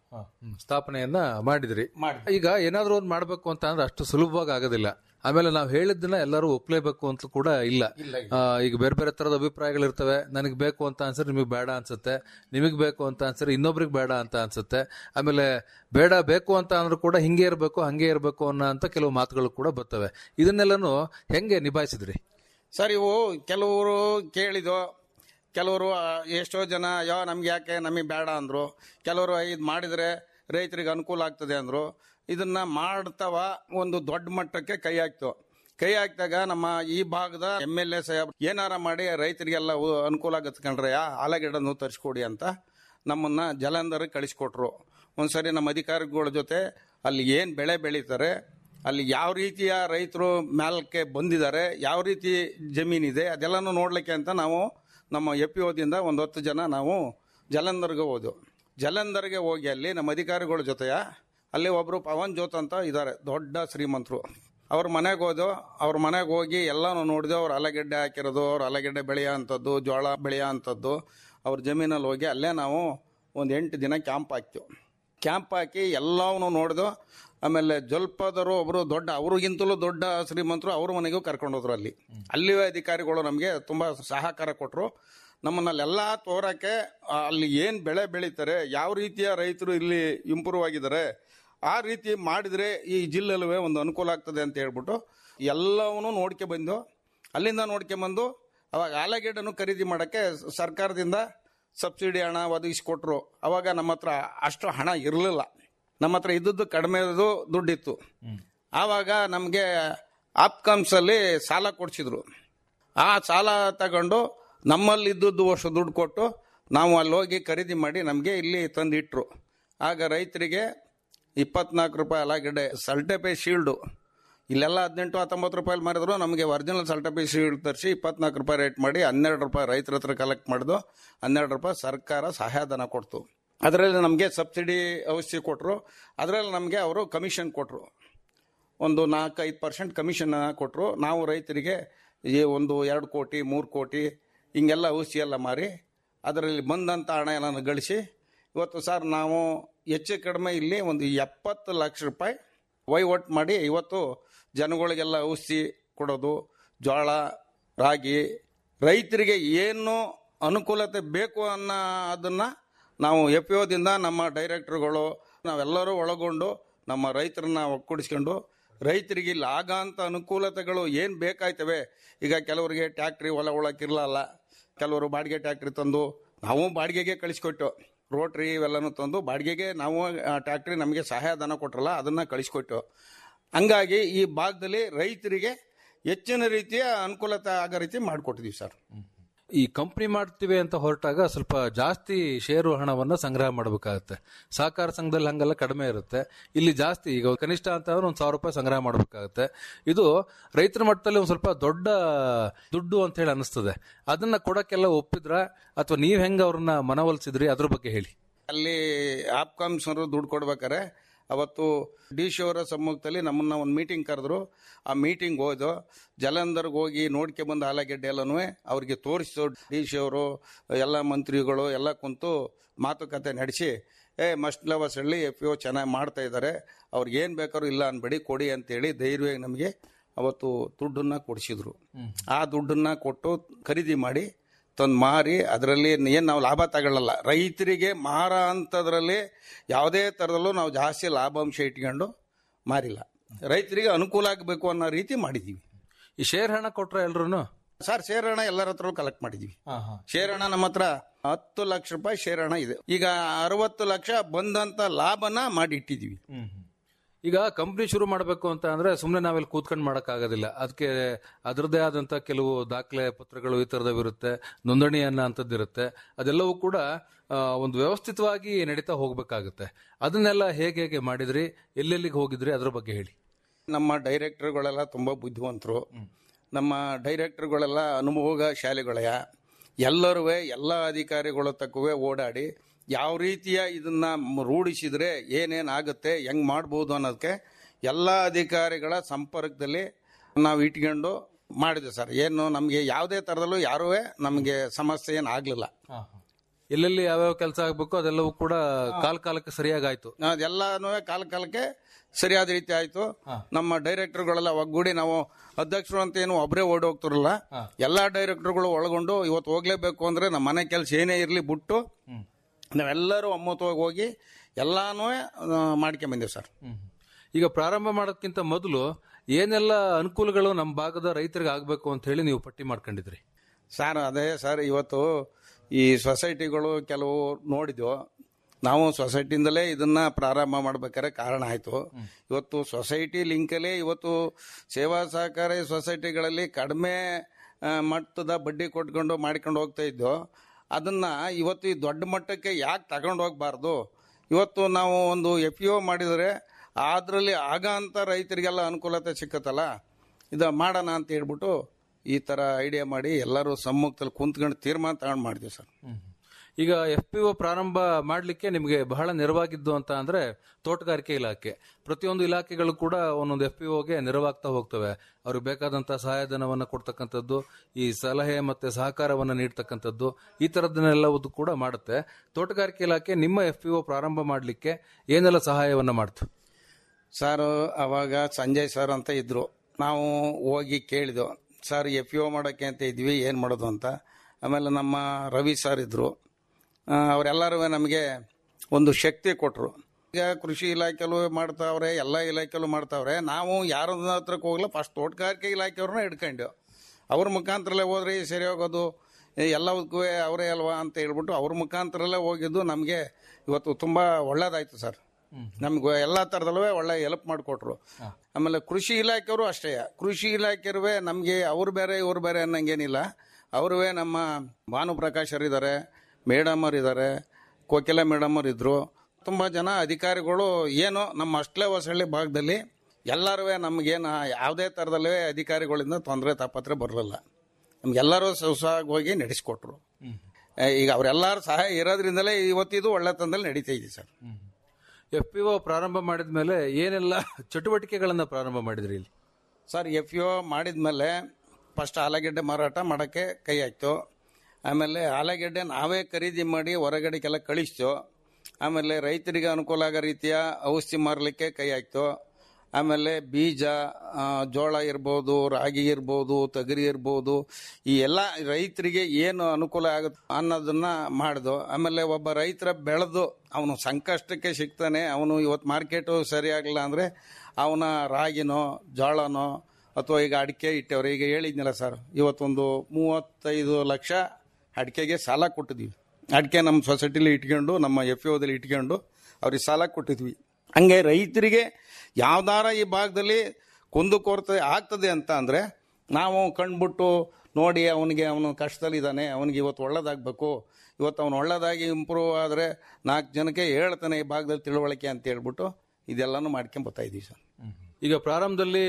ಸ್ಥಾಪನೆಯನ್ನ ಮಾಡಿದ್ರಿ ಈಗ ಏನಾದ್ರೂ ಒಂದು ಮಾಡ್ಬೇಕು ಅಂತ ಅಂದ್ರೆ ಅಷ್ಟು ಸುಲಭವಾಗಿ ಆಗೋದಿಲ್ಲ ಆಮೇಲೆ ನಾವು ಹೇಳಿದ್ದನ್ನ ಎಲ್ಲರೂ ಒಪ್ಲೇಬೇಕು ಅಂತ ಕೂಡ ಇಲ್ಲ ಆ, ಈಗ ಬೇರೆ ಬೇರೆ ತರದ ಅಭಿಪ್ರಾಯಗಳಿರ್ತವೆ ನನಗೆ ಬೇಕು ಅಂತ ಅನ್ಸರೆ ನಿಮಗೆ ಬೇಡ ಅನ್ಸುತ್ತೆ ನಿಮಗೆ ಬೇಕು ಅಂತ ಅನ್ಸರೆ ಇನ್ನೊಬ್ರಿಗೆ ಬೇಡ ಅಂತ ಅನ್ಸುತ್ತೆ ಆಮೇಲೆ ಬೇಡ ಬೇಕು ಅಂತ ಅಂದ್ರೂ ಕೂಡ ಹಿಂಗೆ ಇರಬೇಕು ಹಂಗೆ ಇರಬೇಕು ಅನ್ನೋ ಅಂತ ಕೆಲವು ಮಾತುಗಳು ಕೂಡ ಬರ್ತವೆ ಇದನ್ನೆಲ್ಲನೂ ಹೆಂಗೆ ನಿಭಾಯಿಸಿದ್ರಿ ಸರ್ ಇವು ಕೆಲವರು ಕೇಳಿದ್ದು ಕೆಲವರು ಆ, ಎಷ್ಟೋ ಜನ ಯೋ ನಮ್ಗೆ ಯಾಕೆ ನಮಗೆ ಬೇಡ ಅಂದರು ಕೆಲವರು ಇದು ಮಾಡಿದರೆ ರೈತರಿಗೆ ಅನುಕೂಲ ಆಗ್ತದೆ ಅಂದರು ಇದನ್ನ ಮಾಡ್ತವ ಒಂದು ದೊಡ್ಡ ಮಟ್ಟಕ್ಕೆ ಕೈ ಹಾಕ್ತು ಕೈ ಹಾಕಿದಾಗ ನಮ್ಮ ಈ ಭಾಗದ ಎಮ್ ಎಲ್ ಎ ಸಾಹೇಬ್ ಏನಾರ ಮಾಡಿ ರೈತರಿಗೆಲ್ಲ ಉ- ಅನುಕೂಲ ಆಗತ್ಕಂಡ್ರೆ ಆಲೂಗೆಡ್ಡನ್ನು ತರಿಸ್ಕೊಡಿ ಅಂತ ನಮ್ಮನ್ನ ಜಲಂಧರ್ ಕಳಿಸ್ಕೊಟ್ರು ಒಂದ್ಸರಿ ನಮ್ಮ ಅಧಿಕಾರಿಗಳ ಜೊತೆ ಅಲ್ಲಿ ಏನು ಬೆಳೆ ಬೆಳೀತಾರೆ ಅಲ್ಲಿ ಯಾವ ರೀತಿಯ ರೈತರು ಮ್ಯಾಲಕ್ಕೆ ಬಂದಿದ್ದಾರೆ ಯಾವ ರೀತಿ ಜಮೀನಿದೆ ಅದೆಲ್ಲನೂ ನೋಡ್ಲಿಕ್ಕೆ ಅಂತ ನಾವು ನಮ್ಮ ಎ ಪಿ ಓದಿಂದ ಒಂದು ಹತ್ತು ಜನ ನಾವು ಜಲಂಧರ್ಗೆ ಹೋದ್ವು ಜಲಂಧರ್ಗೆ ಹೋಗಿ ಅಲ್ಲಿ ನಮ್ಮ ಅಧಿಕಾರಿಗಳ ಜೊತೆಯ ಅಲ್ಲಿ ಒಬ್ಬರು ಪವನ್ ಜೋತ್ ಅಂತ ಇದ್ದಾರೆ ದೊಡ್ಡ ಶ್ರೀಮಂತರು ಅವ್ರ ಮನೆಗೆ ಹೋದೋ ಅವ್ರ ಮನೆಗೆ ಹೋಗಿ ಎಲ್ಲಾನು ನೋಡಿದೆ ಅವ್ರು ಅಲಗೆಡ್ಡೆ ಹಾಕಿರೋದು ಅವ್ರು ಅಲಗೆಡ್ಡೆ ಬೆಳೆಯೋ ಅಂಥದ್ದು ಜೋಳ ಬೆಳೆಯೋ ಅಂಥದ್ದು ಅವ್ರ ಜಮೀನಲ್ಲಿ ಹೋಗಿ ಅಲ್ಲೇ ನಾವು ಒಂದು ಎಂಟು ದಿನ ಕ್ಯಾಂಪ್ ಹಾಕ್ತೀವಿ ಕ್ಯಾಂಪ್ ಹಾಕಿ ಎಲ್ಲವನ್ನೂ ನೋಡಿದು ಆಮೇಲೆ ಜಲ್ಪದರು ಒಬ್ಬರು ದೊಡ್ಡ ಅವ್ರಿಗಿಂತಲೂ ದೊಡ್ಡ ಶ್ರೀಮಂತರು ಅವ್ರ ಮನೆಗೂ ಕರ್ಕೊಂಡು ಹೋದ್ರು ಅಲ್ಲಿ ಅಲ್ಲಿ ಅಧಿಕಾರಿಗಳು ನಮಗೆ ತುಂಬ ಸಹಕಾರ ಕೊಟ್ಟರು ನಮ್ಮನ್ನೆಲ್ಲ ತೋರಕ್ಕೆ ಆ, ಅಲ್ಲಿ ಏನು ಬೆಳೆ ಬೆಳೀತಾರೆ ಯಾವ ರೀತಿಯ ರೈತರು ಇಲ್ಲಿ ಇಂಪ್ರೂವ್ ಆಗಿದ್ದಾರೆ ಆ ರೀತಿ ಮಾಡಿದರೆ ಈ ಜಿಲ್ಲೆಲುವೆ ಒಂದು ಅನುಕೂಲ ಆಗ್ತದೆ ಅಂತ ಹೇಳ್ಬಿಟ್ಟು ಎಲ್ಲವನ್ನೂ ನೋಡ್ಕೆ ಬಂದು ಅಲ್ಲಿಂದ ನೋಡ್ಕೊಂಬಂದು ಅವಾಗ ಆಲೂಗೆಡ್ಡನ್ನು ಖರೀದಿ ಮಾಡೋಕ್ಕೆ ಸರ್ಕಾರದಿಂದ ಸಬ್ಸಿಡಿ ಹಣ ಒದಗಿಸಿಕೊಟ್ರು ಅವಾಗ ನಮ್ಮ ಹತ್ರ ಅಷ್ಟು ಹಣ ಇರಲಿಲ್ಲ ನಮ್ಮ ಹತ್ರ ಇದ್ದದ್ದು ಕಡಿಮೆದು ದುಡ್ಡಿತ್ತು ಆವಾಗ ನಮಗೆ ಆಪ್ಕಾಮ್ಸಲ್ಲಿ ಸಾಲ ಕೊಡಿಸಿದ್ರು ಆ ಸಾಲ ತಗೊಂಡು ನಮ್ಮಲ್ಲಿ ಇದ್ದದ್ದು ವರ್ಷ ದುಡ್ಡು ಕೊಟ್ಟು ನಾವು ಅಲ್ಲಿ ಹೋಗಿ ಖರೀದಿ ಮಾಡಿ ನಮಗೆ ಇಲ್ಲಿ ತಂದಿಟ್ರು ಆಗ ರೈತರಿಗೆ ಇಪ್ಪತ್ನಾಲ್ಕು ರೂಪಾಯಿ ಅಲಾಗಡ್ಡೆ ಸಲ್ಟೆಪೆ ಶೀಲ್ಡು ಇಲ್ಲೆಲ್ಲ ಹದಿನೆಂಟು ಹತ್ತೊಂಬತ್ತು ರೂಪಾಯಿ ಮಾರಿದ್ರು ನಮಗೆ ಒರಿಜಿನಲ್ ಸಲ್ಟೆಪೆ ಶೀಲ್ಡ್ ತರಿಸಿ ಇಪ್ಪತ್ನಾಲ್ಕು ರೂಪಾಯಿ ರೇಟ್ ಮಾಡಿ ಹನ್ನೆರಡು ರೂಪಾಯಿ ರೈತರ ಹತ್ರ ಕಲೆಕ್ಟ್ ಮಾಡಿದ್ದು ಹನ್ನೆರಡು ರೂಪಾಯಿ ಸರ್ಕಾರ ಸಹಾಯಧನ ಕೊಡ್ತು ಅದರಲ್ಲಿ ನಮಗೆ ಸಬ್ಸಿಡಿ ಔಷಧಿ ಕೊಟ್ಟರು ಅದರಲ್ಲಿ ನಮಗೆ ಅವರು ಕಮಿಷನ್ ಕೊಟ್ಟರು ಒಂದು ನಾಲ್ಕೈದು ಪರ್ಸೆಂಟ್ ಕಮಿಷನ್ ಕೊಟ್ಟರು ನಾವು ರೈತರಿಗೆ ಈ ಒಂದು ಎರಡು ಕೋಟಿ ಮೂರು ಕೋಟಿ ಹಿಂಗೆಲ್ಲ ಔಷಧಿ ಎಲ್ಲ ಮಾರಿ ಅದರಲ್ಲಿ ಬಂದಂಥ ಹಣ ಎಲ್ಲ ಗಳಿಸಿ ಇವತ್ತು ಸರ್ ನಾವು ಹೆಚ್ಚು ಕಡಿಮೆ ಇಲ್ಲಿ ಒಂದು ಎಪ್ಪತ್ತು ಲಕ್ಷ ರೂಪಾಯಿ ವಹಿವಾಟು ಮಾಡಿ ಇವತ್ತು ಜನಗಳಿಗೆಲ್ಲ ಔಷಧಿ ಕೊಡೋದು ಜೋಳ ರಾಗಿ ರೈತರಿಗೆ ಏನು ಅನುಕೂಲತೆ ಬೇಕು ಅನ್ನೋ ಅದನ್ನು ನಾವು ಎಫ್ ದಿಂದ ನಮ್ಮ ಡೈರೆಕ್ಟರ್ಗಳು ನಾವೆಲ್ಲರೂ ಒಳಗೊಂಡು ನಮ್ಮ ರೈತರನ್ನ ಒಗ್ಗೂಡಿಸ್ಕೊಂಡು ರೈತರಿಗೆ ಇಲ್ಲಿ ಆಗಂತ ಅನುಕೂಲತೆಗಳು ಏನು ಬೇಕಾಯ್ತವೆ ಈಗ ಕೆಲವರಿಗೆ ಟ್ಯಾಕ್ಟ್ರಿ ಹೊಲ ಒಳಕ್ಕಿರಲ್ಲ ಕೆಲವರು ಬಾಡಿಗೆ ಟ್ಯಾಕ್ಟ್ರಿ ತಂದು ನಾವು ಬಾಡಿಗೆಗೆ ಕಳಿಸ್ಕೊಟ್ಟು ರೋಟ್ರಿ ಇವೆಲ್ಲನೂ ತಂದು ಬಾಡಿಗೆಗೆ ನಾವು ಟ್ಯಾಕ್ಟ್ರಿ ನಮಗೆ ಸಹಾಯಧನ ಕೊಟ್ರಲ್ಲ ಅದನ್ನು ಕಳಿಸ್ಕೊಟ್ಟು ಹಂಗಾಗಿ ಈ ಭಾಗದಲ್ಲಿ ರೈತರಿಗೆ ಹೆಚ್ಚಿನ ರೀತಿಯ ಅನುಕೂಲತೆ ಆಗೋ ರೀತಿ ಮಾಡಿಕೊಟ್ಟಿದ್ದೀವಿ ಸರ್ ಈ ಕಂಪ್ನಿ ಮಾಡ್ತೀವಿ ಅಂತ ಹೊರಟಾಗ ಸ್ವಲ್ಪ ಜಾಸ್ತಿ ಷೇರು ಹಣವನ್ನ ಸಂಗ್ರಹ ಮಾಡಬೇಕಾಗುತ್ತೆ ಸಹಕಾರ ಸಂಘದಲ್ಲಿ ಹಂಗೆಲ್ಲ ಕಡಿಮೆ ಇರುತ್ತೆ ಇಲ್ಲಿ ಜಾಸ್ತಿ ಈಗ ಕನಿಷ್ಠ ಅಂತ ಅಂದ್ರೆ ಒಂದು ಸಾವಿರ ರೂಪಾಯಿ ಸಂಗ್ರಹ ಮಾಡಬೇಕಾಗುತ್ತೆ ಇದು ರೈತರ ಮಟ್ಟದಲ್ಲಿ ಒಂದು ಸ್ವಲ್ಪ ದೊಡ್ಡ ದುಡ್ಡು ಅಂತ ಹೇಳಿ ಅನಿಸ್ತದೆ ಅದನ್ನ ಕೊಡಕ್ಕೆಲ್ಲ ಒಪ್ಪಿದ್ರ ಅಥವಾ ನೀವ್ ಹೆಂಗ ಅವ್ರನ್ನ ಮನವೊಲಿಸಿದ್ರಿ ಅದ್ರ ಬಗ್ಗೆ ಹೇಳಿ ಅಲ್ಲಿ ಆಪ್ಕಾಮ್ಸ್ನವರು ದುಡ್ಡು ಕೊಡ್ಬೇಕಾರೆ ಅವತ್ತು ಡಿ ಸಿ ಅವರ ಸಮ್ಮುಖದಲ್ಲಿ ನಮ್ಮನ್ನ ಒಂದು ಮೀಟಿಂಗ್ ಕರೆದ್ರು ಆ ಮೀಟಿಂಗ್ ಹೋದೋ ಜಲಂಧರ್ಗೆ ಹೋಗಿ ನೋಡ್ಕೆ ಬಂದ ಆಲೂಗೆಡ್ಡೆ ಎಲ್ಲನೂ ಅವ್ರಿಗೆ ತೋರಿಸಿದ್ರು ಡಿ ಸಿ ಅವರು ಎಲ್ಲ ಮಂತ್ರಿಗಳು ಎಲ್ಲ ಕುಂತು ಮಾತುಕತೆ ನಡೆಸಿ ಏ ಮಸ್ಟ್ ಲವಸ್ ಹೇಳಿ ಎಫ್ ಒ ಚೆನ್ನಾಗಿ ಮಾಡ್ತಾ ಇದ್ದಾರೆ ಅವ್ರಿಗೆ ಏನು ಬೇಕಾದ್ರೂ ಇಲ್ಲ ಅನ್ಬೇಡಿ ಕೊಡಿ ಅಂತೇಳಿ ಧೈರ್ಯವಾಗಿ ನಮಗೆ ಅವತ್ತು ದುಡ್ಡನ್ನ ಕೊಡಿಸಿದ್ರು ಆ ದುಡ್ಡನ್ನ ಕೊಟ್ಟು ಖರೀದಿ ಮಾಡಿ ತಂದು ಮಾರಿ ಅದರಲ್ಲಿ ಏನು ನಾವು ಲಾಭ ತಗೊಳ್ಳಲ್ಲ ರೈತರಿಗೆ ಮಾರ ಅಂಥದ್ರಲ್ಲಿ ಯಾವುದೇ ಥರದಲ್ಲೂ ನಾವು ಜಾಸ್ತಿ ಲಾಭಾಂಶ ಇಟ್ಕೊಂಡು ಮಾರಿಲ್ಲ ರೈತರಿಗೆ ಅನುಕೂಲ ಆಗಬೇಕು ಅನ್ನೋ ರೀತಿ ಮಾಡಿದ್ದೀವಿ ಈ ಶೇರ್ ಹಣ ಕೊಟ್ರ ಎಲ್ರು ಸರ್ ಶೇರಣ ಎಲ್ಲರ ಹತ್ರ ಕಲೆಕ್ಟ್ ಮಾಡಿದ್ದೀವಿ ಶೇರಣ ನಮ್ಮ ಹತ್ರ ಹತ್ತು ಲಕ್ಷ ರೂಪಾಯಿ ಶೇರಣ ಇದೆ ಈಗ ಅರವತ್ತು ಲಕ್ಷ ಬಂದಂತ ಲಾಭನ ಮಾಡಿ ಇಟ್ಟಿದ್ದೀವಿ ಈಗ ಕಂಪ್ನಿ ಶುರು ಮಾಡಬೇಕು ಅಂತ ಅಂದ್ರೆ ಸುಮ್ಮನೆ ನಾವೆಲ್ಲಿ ಕೂತ್ಕೊಂಡು ಮಾಡಕ್ ಆಗೋದಿಲ್ಲ ಅದಕ್ಕೆ ಅದರದೇ ಆದಂತ ಕೆಲವು ದಾಖಲೆ ಪತ್ರಗಳು ಈ ತರದವಿರುತ್ತೆ ನೋಂದಣಿ ಅನ್ನೋ ಅಂಥದ್ದಿರುತ್ತೆ ಅದೆಲ್ಲವೂ ಕೂಡ ಆ, ಒಂದು ವ್ಯವಸ್ಥಿತವಾಗಿ ನಡೀತಾ ಹೋಗ್ಬೇಕಾಗುತ್ತೆ ಅದನ್ನೆಲ್ಲ ಹೇಗೆ ಹೇಗೆ ಮಾಡಿದ್ರಿ ಎಲ್ಲೆಲ್ಲಿಗೆ ಹೋಗಿದ್ರಿ ಅದ್ರ ಬಗ್ಗೆ ಹೇಳಿ ನಮ್ಮ ಡೈರೆಕ್ಟರ್ಗಳೆಲ್ಲ ತುಂಬ ಬುದ್ಧಿವಂತರು ನಮ್ಮ ಡೈರೆಕ್ಟರ್ಗಳೆಲ್ಲ ಅನುಭೋಗ ಶಾಲೆಗಳಯ ಎಲ್ಲರೂ ಎಲ್ಲ ಅಧಿಕಾರಿಗಳ ತಕ್ಕವೇ ಓಡಾಡಿ ಯಾವ ರೀತಿಯ ಇದನ್ನ ಮ್- ರೂಢಿಸಿದ್ರೆ ಏನೇನಾಗುತ್ತೆ ಹೆಂಗ್ ಮಾಡ್ಬೋದು ಅನ್ನೋದಕ್ಕೆ ಎಲ್ಲ ಅಧಿಕಾರಿಗಳ ಸಂಪರ್ಕದಲ್ಲಿ ನಾವು ಇಟ್ಕೊಂಡು ಮಾಡಿದೆ ಸರ್ ಏನು ನಮಗೆ ಯಾವುದೇ ಥರದಲ್ಲೂ ಯಾರೂ ನಮಗೆ ಸಮಸ್ಯೆ ಏನು ಆಗಲಿಲ್ಲ ಎಲ್ಲೆಲ್ಲಿ ಯಾವ್ಯಾವ ಕೆಲಸ ಆಗ್ಬೇಕು ಅದೆಲ್ಲವೂ ಕೂಡ ಕಾಲ ಕಾಲಕ್ಕೆ ಸರಿಯಾಗಾಯ್ತು ಅದೆಲ್ಲಾನು ಕಾಲ ಕಾಲಕ್ಕೆ ಸರಿಯಾದ ರೀತಿ ಆಯ್ತು ನಮ್ಮ ಡೈರೆಕ್ಟರ್ಗಳೆಲ್ಲ ಒಗ್ಗೂಡಿ ನಾವು ಅಧ್ಯಕ್ಷರು ಅಂತ ಏನು ಒಬ್ಬರೇ ಓಡಿ ಹೋಗ್ತಿರಲ್ಲ ಎಲ್ಲಾ ಡೈರೆಕ್ಟರ್ಗಳು ಒಳಗೊಂಡು ಇವತ್ತು ಹೋಗ್ಲೇಬೇಕು ಅಂದ್ರೆ ನಮ್ಮ ಮನೆ ಕೆಲಸ ಏನೇ ಇರಲಿ ಬಿಟ್ಟು ನಾವೆಲ್ಲರೂ ಒಮ್ಮತವಾಗಿ ಹೋಗಿ ಎಲ್ಲಾನು ಮಾಡ್ಕೊಂಡ್ ಬಂದೀವಿ ಸರ್ ಈಗ ಪ್ರಾರಂಭ ಮಾಡೋದಕ್ಕಿಂತ ಮೊದಲು ಏನೆಲ್ಲ ಅನುಕೂಲಗಳು ನಮ್ಮ ಭಾಗದ ರೈತರಿಗೆ ಆಗ್ಬೇಕು ಅಂತ ಹೇಳಿ ನೀವು ಪಟ್ಟಿ ಮಾಡ್ಕೊಂಡಿದ್ರಿ ಸರ್ ಅದೇ ಸರ್ ಇವತ್ತು ಈ ಸೊಸೈಟಿಗಳು ಕೆಲವು ನೋಡಿದ್ವು ನಾವು ಸೊಸೈಟಿಯಿಂದಲೇ ಇದನ್ನ ಪ್ರಾರಂಭ ಮಾಡ್ಬೇಕಾದ್ರೆ ಕಾರಣ ಆಯಿತು ಇವತ್ತು ಸೊಸೈಟಿ ಲಿಂಕಲ್ಲೇ ಇವತ್ತು ಸೇವಾ ಸಹಕಾರಿ ಸೊಸೈಟಿಗಳಲ್ಲಿ ಕಡಿಮೆ ಆ, ಮಟ್ಟದ ಬಡ್ಡಿ ಕೊಟ್ಕೊಂಡು ಮಾಡ್ಕೊಂಡು ಹೋಗ್ತಾ ಇದ್ದೋ ಅದನ್ನ ಇವತ್ತು ಈ ದೊಡ್ಡ ಮಟ್ಟಕ್ಕೆ ಯಾಕೆ ತಗೊಂಡು ಹೋಗ್ಬಾರ್ದು ಇವತ್ತು ನಾವು ಒಂದು ಎಫ್ ಇ ಮಾಡಿದರೆ ಅದರಲ್ಲಿ ಆಗ ಅಂತ ರೈತರಿಗೆಲ್ಲ ಅನುಕೂಲತೆ ಸಿಕ್ಕತ್ತಲ್ಲ ಇದು ಮಾಡೋಣ ಅಂತ ಹೇಳ್ಬಿಟ್ಟು ಈ ಥರ ಐಡಿಯಾ ಮಾಡಿ ಎಲ್ಲರೂ ಸಮ್ಮುಖದಲ್ಲಿ ಕುಂತ್ಕೊಂಡು ತೀರ್ಮಾನ ತಗೊಂಡು ಮಾಡಿದ್ವಿ ಸರ್ ಈಗ ಎಫ್ ಪಿ ಒ ಪ್ರಾರಂಭ ಮಾಡಲಿಕ್ಕೆ ನಿಮಗೆ ಬಹಳ ನೆರವಾಗಿದ್ದು ಅಂತ ಅಂದ್ರೆ ತೋಟಗಾರಿಕೆ ಇಲಾಖೆ ಪ್ರತಿಯೊಂದು ಇಲಾಖೆಗಳು ಕೂಡ ಒಂದೊಂದು ಎಫ್ ಪಿ ಒಗೆ ನೆರವಾಗ್ತಾ ಹೋಗ್ತವೆ ಅವ್ರಿಗೆ ಬೇಕಾದಂತಹ ಸಹಾಯಧನವನ್ನ ಕೊಡ್ತಕ್ಕಂಥದ್ದು ಈ ಸಲಹೆ ಮತ್ತೆ ಸಹಕಾರವನ್ನ ನೀಡ್ತಕ್ಕಂಥದ್ದು ಈ ತರದನ್ನೆಲ್ಲವೂ ಕೂಡ ಮಾಡುತ್ತೆ ತೋಟಗಾರಿಕೆ ಇಲಾಖೆ ನಿಮ್ಮ ಎಫ್ ಪಿ ಒ ಪ್ರಾರಂಭ ಮಾಡಲಿಕ್ಕೆ ಏನೆಲ್ಲ ಸಹಾಯವನ್ನ ಮಾಡ್ತು ಸರ್ ಅವಾಗ ಸಂಜಯ್ ಸರ್ ಅಂತ ಇದ್ರು ನಾವು ಹೋಗಿ ಕೇಳಿದೆವು ಸರ್ ಎಫ್ ಇ ಮಾಡೋಕ್ಕೆ ಅಂತ ಇದ್ವಿ ಏನು ಮಾಡೋದು ಅಂತ ಆಮೇಲೆ ನಮ್ಮ ರವಿ ಸರ್ ಇದ್ರು ಆ, ಅವರೆಲ್ಲರೂ ನಮಗೆ ಒಂದು ಶಕ್ತಿ ಕೊಟ್ಟರು ಈಗ ಕೃಷಿ ಇಲಾಖೆಲೂ ಮಾಡ್ತಾವ್ರೆ ಎಲ್ಲ ಇಲಾಖೆಲೂ ಮಾಡ್ತಾವ್ರೆ ನಾವು ಯಾರ ಹತ್ರಕ್ಕೆ ಹೋಗಲ್ಲ ಫಸ್ಟ್ ತೋಟಗಾರಿಕೆ ಇಲಾಖೆಯವ್ರನ್ನ ಹಿಡ್ಕೊಂಡೆವು ಅವ್ರ ಮುಖಾಂತರಲ್ಲೇ ಹೋದ್ರೆ ಸರಿ ಹೋಗೋದು ಏ, ಎಲ್ಲದಕ್ಕೂ ಅವರೇ ಅಲ್ವಾ ಅಂತ ಹೇಳ್ಬಿಟ್ಟು ಅವ್ರ ಮುಖಾಂತರಲ್ಲೇ ಹೋಗಿದ್ದು ನಮಗೆ ಇವತ್ತು ತುಂಬ ಒಳ್ಳೇದಾಯ್ತು ಸರ್ ನಮ್ಗೆ ಎಲ್ಲ ಥರದಲ್ಲೂ ಒಳ್ಳೆ ಹೆಲ್ಪ್ ಮಾಡಿಕೊಟ್ರು ಆಮೇಲೆ ಕೃಷಿ ಇಲಾಖೆಯವರು ಅಷ್ಟೇ ಕೃಷಿ ಇಲಾಖೆಯರುವೆ ನಮಗೆ ಅವ್ರು ಬೇರೆ ಇವ್ರು ಬೇರೆ ಅನ್ನಂಗೇನಿಲ್ಲ ಅವರುವೇ ನಮ್ಮ ಭಾನುಪ್ರಕಾಶರಿದ್ದಾರೆ ಮೇಡಮ್ ಇದ್ದಾರೆ ಕೋಕಿಲ ಮೇಡಮ್ ಅವ್ರು ಇದ್ರು ತುಂಬ ಜನ ಅಧಿಕಾರಿಗಳು ಏನು ನಮ್ಮ ಅಷ್ಟಲೇ ಹೊಸಳ್ಳಿ ಭಾಗದಲ್ಲಿ ಎಲ್ಲರೂ ನಮಗೇನು ಯಾವುದೇ ಥರದಲ್ಲೇ ಅಧಿಕಾರಿಗಳಿಂದ ತೊಂದರೆ ತಾಪತ್ರೆ ಬರಲಿಲ್ಲ ನಮ್ಗೆಲ್ಲರೂ ಸೊಸಾಗಿ ಹೋಗಿ ನಡೆಸ್ಕೊಟ್ರು ಏ, ಈಗ ಅವರೆಲ್ಲರ ಸಹಾಯ ಇರೋದ್ರಿಂದಲೇ ಇವತ್ತಿದು ಒಳ್ಳೆತನದಲ್ಲಿ ನಡೀತಾ ಇದೆ ಸರ್ ಎಫ್ ಪಿ ಒ ಪ್ರಾರಂಭ ಮಾಡಿದ ಮೇಲೆ ಏನೆಲ್ಲ ಚಟುವಟಿಕೆಗಳನ್ನ ಪ್ರಾರಂಭ ಮಾಡಿದ್ರಿ ಇಲ್ಲಿ ಸರ್ ಎಫ್ ಯು ಮಾಡಿದ್ಮೇಲೆ ಫಸ್ಟ್ ಆಲೂಗೆಡ್ಡೆ ಮಾರಾಟ ಮಾಡೋಕ್ಕೆ ಕೈ ಹಾಕ್ತು ಆಮೇಲೆ ಆಲೂಗೆಡ್ಡೆ ನಾವೇ ಖರೀದಿ ಮಾಡಿ ಹೊರಗಡೆಗೆಲ್ಲ ಕಳಿಸ್ತು ಆಮೇಲೆ ರೈತರಿಗೆ ಅನುಕೂಲ ಆಗೋ ರೀತಿಯ ಔಷಧಿ ಮಾರಲಿಕ್ಕೆ ಕೈ ಹಾಕ್ತು ಆಮೇಲೆ ಬೀಜ ಆ, ಜೋಳ ಇರ್ಬೋದು ರಾಗಿ ಇರ್ಬೋದು ತೊಗರಿ ಇರ್ಬೋದು ಈ ಎಲ್ಲ ರೈತರಿಗೆ ಏನು ಅನುಕೂಲ ಆಗುತ್ತೆ ಅನ್ನೋದನ್ನ ಮಾಡ್ದು ಆಮೇಲೆ ಒಬ್ಬ ರೈತರ ಬೆಳೆದು ಅವನು ಸಂಕಷ್ಟಕ್ಕೆ ಸಿಗ್ತಾನೆ ಅವನು ಇವತ್ತು ಮಾರ್ಕೆಟು ಸರಿ ಆಗಲಿಲ್ಲ ಅಂದರೆ ಅವನ ರಾಗಿನೋ ಜೋಳನೋ ಅಥವಾ ಈಗ ಅಡಿಕೆ ಇಟ್ಟವ್ರೆ ಈಗ ಹೇಳಿದ್ನಲ್ಲ ಸರ್ ಇವತ್ತೊಂದು ಮೂವತ್ತೈದು ಲಕ್ಷ ಅಡಿಕೆಗೆ ಸಾಲ ಕೊಟ್ಟಿದ್ವಿ ಅಡಿಕೆ ನಮ್ಮ ಸೊಸೈಟಿಲಿ ಇಟ್ಕೊಂಡು ನಮ್ಮ ಎಫ್ ದಲ್ಲಿ ಇಟ್ಕೊಂಡು ಅವ್ರಿಗೆ ಸಾಲ ಕೊಟ್ಟಿದ್ವಿ ಹಂಗೆ ರೈತರಿಗೆ ಯಾವ್ದಾರ ಈ ಭಾಗದಲ್ಲಿ ಕುಂದುಕೊರತೆ ಆಗ್ತದೆ ಅಂತ ಅಂದರೆ ನಾವು ಕಂಡ್ಬಿಟ್ಟು ನೋಡಿ ಅವನಿಗೆ ಅವನು ಕಷ್ಟದಲ್ಲಿದ್ದಾನೆ ಅವನಿಗೆ ಇವತ್ತು ಒಳ್ಳೇದಾಗಬೇಕು ಇವತ್ತು ಅವನು ಒಳ್ಳೇದಾಗಿ ಇಂಪ್ರೂವ್ ಆದರೆ ನಾಲ್ಕು ಜನಕ್ಕೆ ಹೇಳ್ತಾನೆ ಈ ಭಾಗದಲ್ಲಿ ತಿಳುವಳಿಕೆ ಅಂತ ಹೇಳ್ಬಿಟ್ಟು ಇದೆಲ್ಲನೂ ಮಾಡ್ಕೊಂಡ್ ಬರ್ತಾ ಇದೀವಿ ಸರ್ ಈಗ ಪ್ರಾರಂಭದಲ್ಲಿ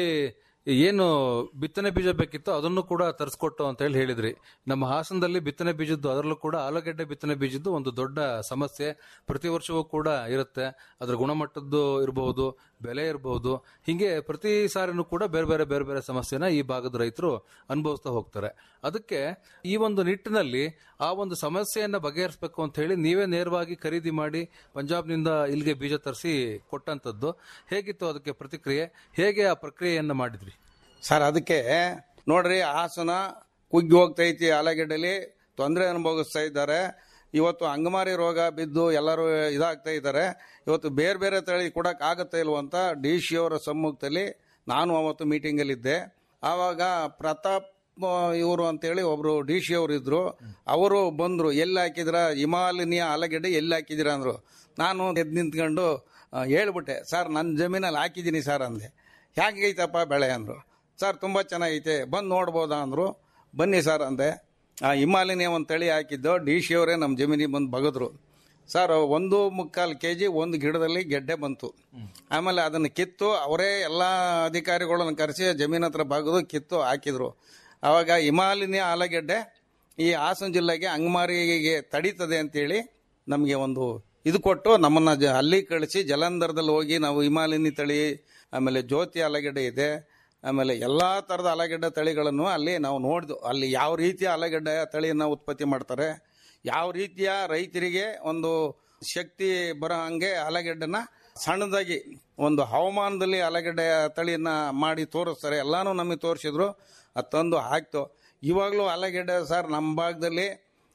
ಏನು ಬಿತ್ತನೆ ಬೀಜ ಬೇಕಿತ್ತು ಅದನ್ನು ಕೂಡ ತರಿಸ್ಕೊಟ್ಟು ಅಂತ ಹೇಳಿ ಹೇಳಿದ್ರಿ ನಮ್ಮ ಹಾಸನದಲ್ಲಿ ಬಿತ್ತನೆ ಬೀಜದ್ದು ಅದರಲ್ಲೂ ಕೂಡ ಆಲೂಗೆಡ್ಡೆ ಬಿತ್ತನೆ ಬೀಜದ್ದು ಒಂದು ದೊಡ್ಡ ಸಮಸ್ಯೆ ಪ್ರತಿ ವರ್ಷವೂ ಕೂಡ ಇರುತ್ತೆ ಅದರ ಗುಣಮಟ್ಟದ್ದು ಇರಬಹುದು ಬೆಲೆ ಇರಬಹುದು ಹೀಗೆ ಪ್ರತಿ ಸಾರಿನೂ ಕೂಡ ಬೇರೆ ಬೇರೆ ಬೇರೆ ಬೇರೆ ಸಮಸ್ಯೆನ ಈ ಭಾಗದ ರೈತರು ಅನುಭವಿಸ್ತಾ ಹೋಗ್ತಾರೆ ಅದಕ್ಕೆ ಈ ಒಂದು ನಿಟ್ಟಿನಲ್ಲಿ ಆ ಒಂದು ಸಮಸ್ಯೆಯನ್ನ ಬಗೆಹರಿಸಬೇಕು ಅಂತ ಹೇಳಿ ನೀವೇ ನೇರವಾಗಿ ಖರೀದಿ ಮಾಡಿ ಪಂಜಾಬ್ನಿಂದ ಇಲ್ಲಿಗೆ ಬೀಜ ತರಿಸಿ ಕೊಟ್ಟಂತದ್ದು ಹೇಗಿತ್ತು ಅದಕ್ಕೆ ಪ್ರತಿಕ್ರಿಯೆ ಹೇಗೆ ಆ ಪ್ರಕ್ರಿಯೆಯನ್ನ ಮಾಡಿದ್ರಿ ಸರ್ ಅದಕ್ಕೆ ನೋಡ್ರಿ ಹಾಸನ ಕುಗ್ಗಿ ಹೋಗ್ತಾ ಐತಿ ಆಲೂಗೆಡ್ಡೆಲಿ ತೊಂದರೆ ಅನುಭವಿಸ್ತಾ ಇದ್ದಾರೆ ಇವತ್ತು ಅಂಗಮಾರಿ ರೋಗ ಬಿದ್ದು ಎಲ್ಲರೂ ಇದಾಗ್ತಾ ಇದ್ದಾರೆ ಇವತ್ತು ಬೇರೆ ಬೇರೆ ತಳಿ ಕೊಡಕ್ ಆಗತ್ತಾ ಇಲ್ವ ಅಂತ ಡಿ ಸಿ ಅವರ ಸಮ್ಮುಖದಲ್ಲಿ ನಾನು ಅವತ್ತು ಮೀಟಿಂಗಲ್ಲಿದ್ದೆ ಆವಾಗ ಪ್ರತಾಪ್ ಇವರು ಅಂತೇಳಿ ಒಬ್ರು ಡಿ ಸಿ ಅವರು ಇದ್ರು ಅವರು ಬಂದ್ರು ಎಲ್ಲಿ ಹಾಕಿದ್ರ ಹಿಮಾಲಯನಿಯ ಆಲೂಗೆಡ್ಡೆ ಎಲ್ಲಿ ಹಾಕಿದಿರ ಅಂದ್ರು ನಾನು ಎದ್ದು ನಿಂತ್ಕೊಂಡು ಆ, ಹೇಳ್ಬಿಟ್ಟೆ ಸರ್ ನನ್ನ ಜಮೀನಲ್ಲಿ ಹಾಕಿದ್ದೀನಿ ಸರ್ ಅಂದೆ ಹೇಗೈತಪ್ಪ ಬೆಳೆ ಅಂದರು ಸರ್ ತುಂಬ ಚೆನ್ನಾಗೈತೆ ಬಂದು ನೋಡ್ಬೋದಾ ಅಂದರು ಬನ್ನಿ ಸರ್ ಅಂದೆ ಆ ಹಿಮಾಲಯನೇ ಒಂದು ತಳಿ ಹಾಕಿದ್ದು ಡಿ ಸಿ ಅವರೇ ನಮ್ಮ ಜಮೀನಿಗೆ ಬಂದು ಬಗದ್ರು ಸರ್ ಒಂದು ಮುಕ್ಕಾಲು ಕೆ ಜಿ ಒಂದು ಗಿಡದಲ್ಲಿ ಗೆಡ್ಡೆ ಬಂತು ಆಮೇಲೆ ಅದನ್ನು ಕಿತ್ತು ಅವರೇ ಎಲ್ಲ ಅಧಿಕಾರಿಗಳನ್ನು ಕರೆಸಿ ಜಮೀನ್ ಹತ್ರ ಬಗದು ಕಿತ್ತು ಹಾಕಿದ್ರು ಆವಾಗ ಹಿಮಾಲಯನಿ ಆಲೂಗೆಡ್ಡೆ ಈ ಹಾಸನ ಜಿಲ್ಲೆಗೆ ಅಂಗಮಾರಿಗೆ ತಡೀತದೆ ಅಂತೇಳಿ ನಮಗೆ ಒಂದು ಇದು ಕೊಟ್ಟು ನಮ್ಮನ್ನ ಜ ಅಲ್ಲಿ ಕಳಿಸಿ ಜಲಂಧರದಲ್ಲಿ ಹೋಗಿ ನಾವು ಹಿಮಾಲಯನಿ ತಳಿ ಆಮೇಲೆ ಜ್ಯೋತಿ ಆಲೂಗೆಡ್ಡೆ ಇದೆ ಆಮೇಲೆ ಎಲ್ಲ ಥರದ ಆಲೂಗೆಡ್ಡೆ ತಳಿಗಳನ್ನು ಅಲ್ಲಿ ನಾವು ನೋಡಿದ್ವು ಅಲ್ಲಿ ಯಾವ ರೀತಿಯ ಆಲೂಗೆಡ್ಡೆ ತಳಿಯನ್ನು ಉತ್ಪತ್ತಿ ಮಾಡ್ತಾರೆ ಯಾವ ರೀತಿಯ ರೈತರಿಗೆ ಒಂದು ಶಕ್ತಿ ಬರೋ ಹಂಗೆ ಆಲೂಗೆಡ್ಡೆನ ಸಣ್ಣದಾಗಿ ಒಂದು ಹವಾಮಾನದಲ್ಲಿ ಆಲೂಗೆಡ್ಡೆ ತಳಿಯನ್ನ ಮಾಡಿ ತೋರಿಸ್ತಾರೆ ಎಲ್ಲಾನು ನಮಗೆ ತೋರಿಸಿದ್ರು ಅದು ತಂದು ಹಾಕ್ತು ಇವಾಗಲೂ ಆಲೂಗೆಡ್ಡೆ ಸರ್ ನಮ್ಮ ಭಾಗದಲ್ಲಿ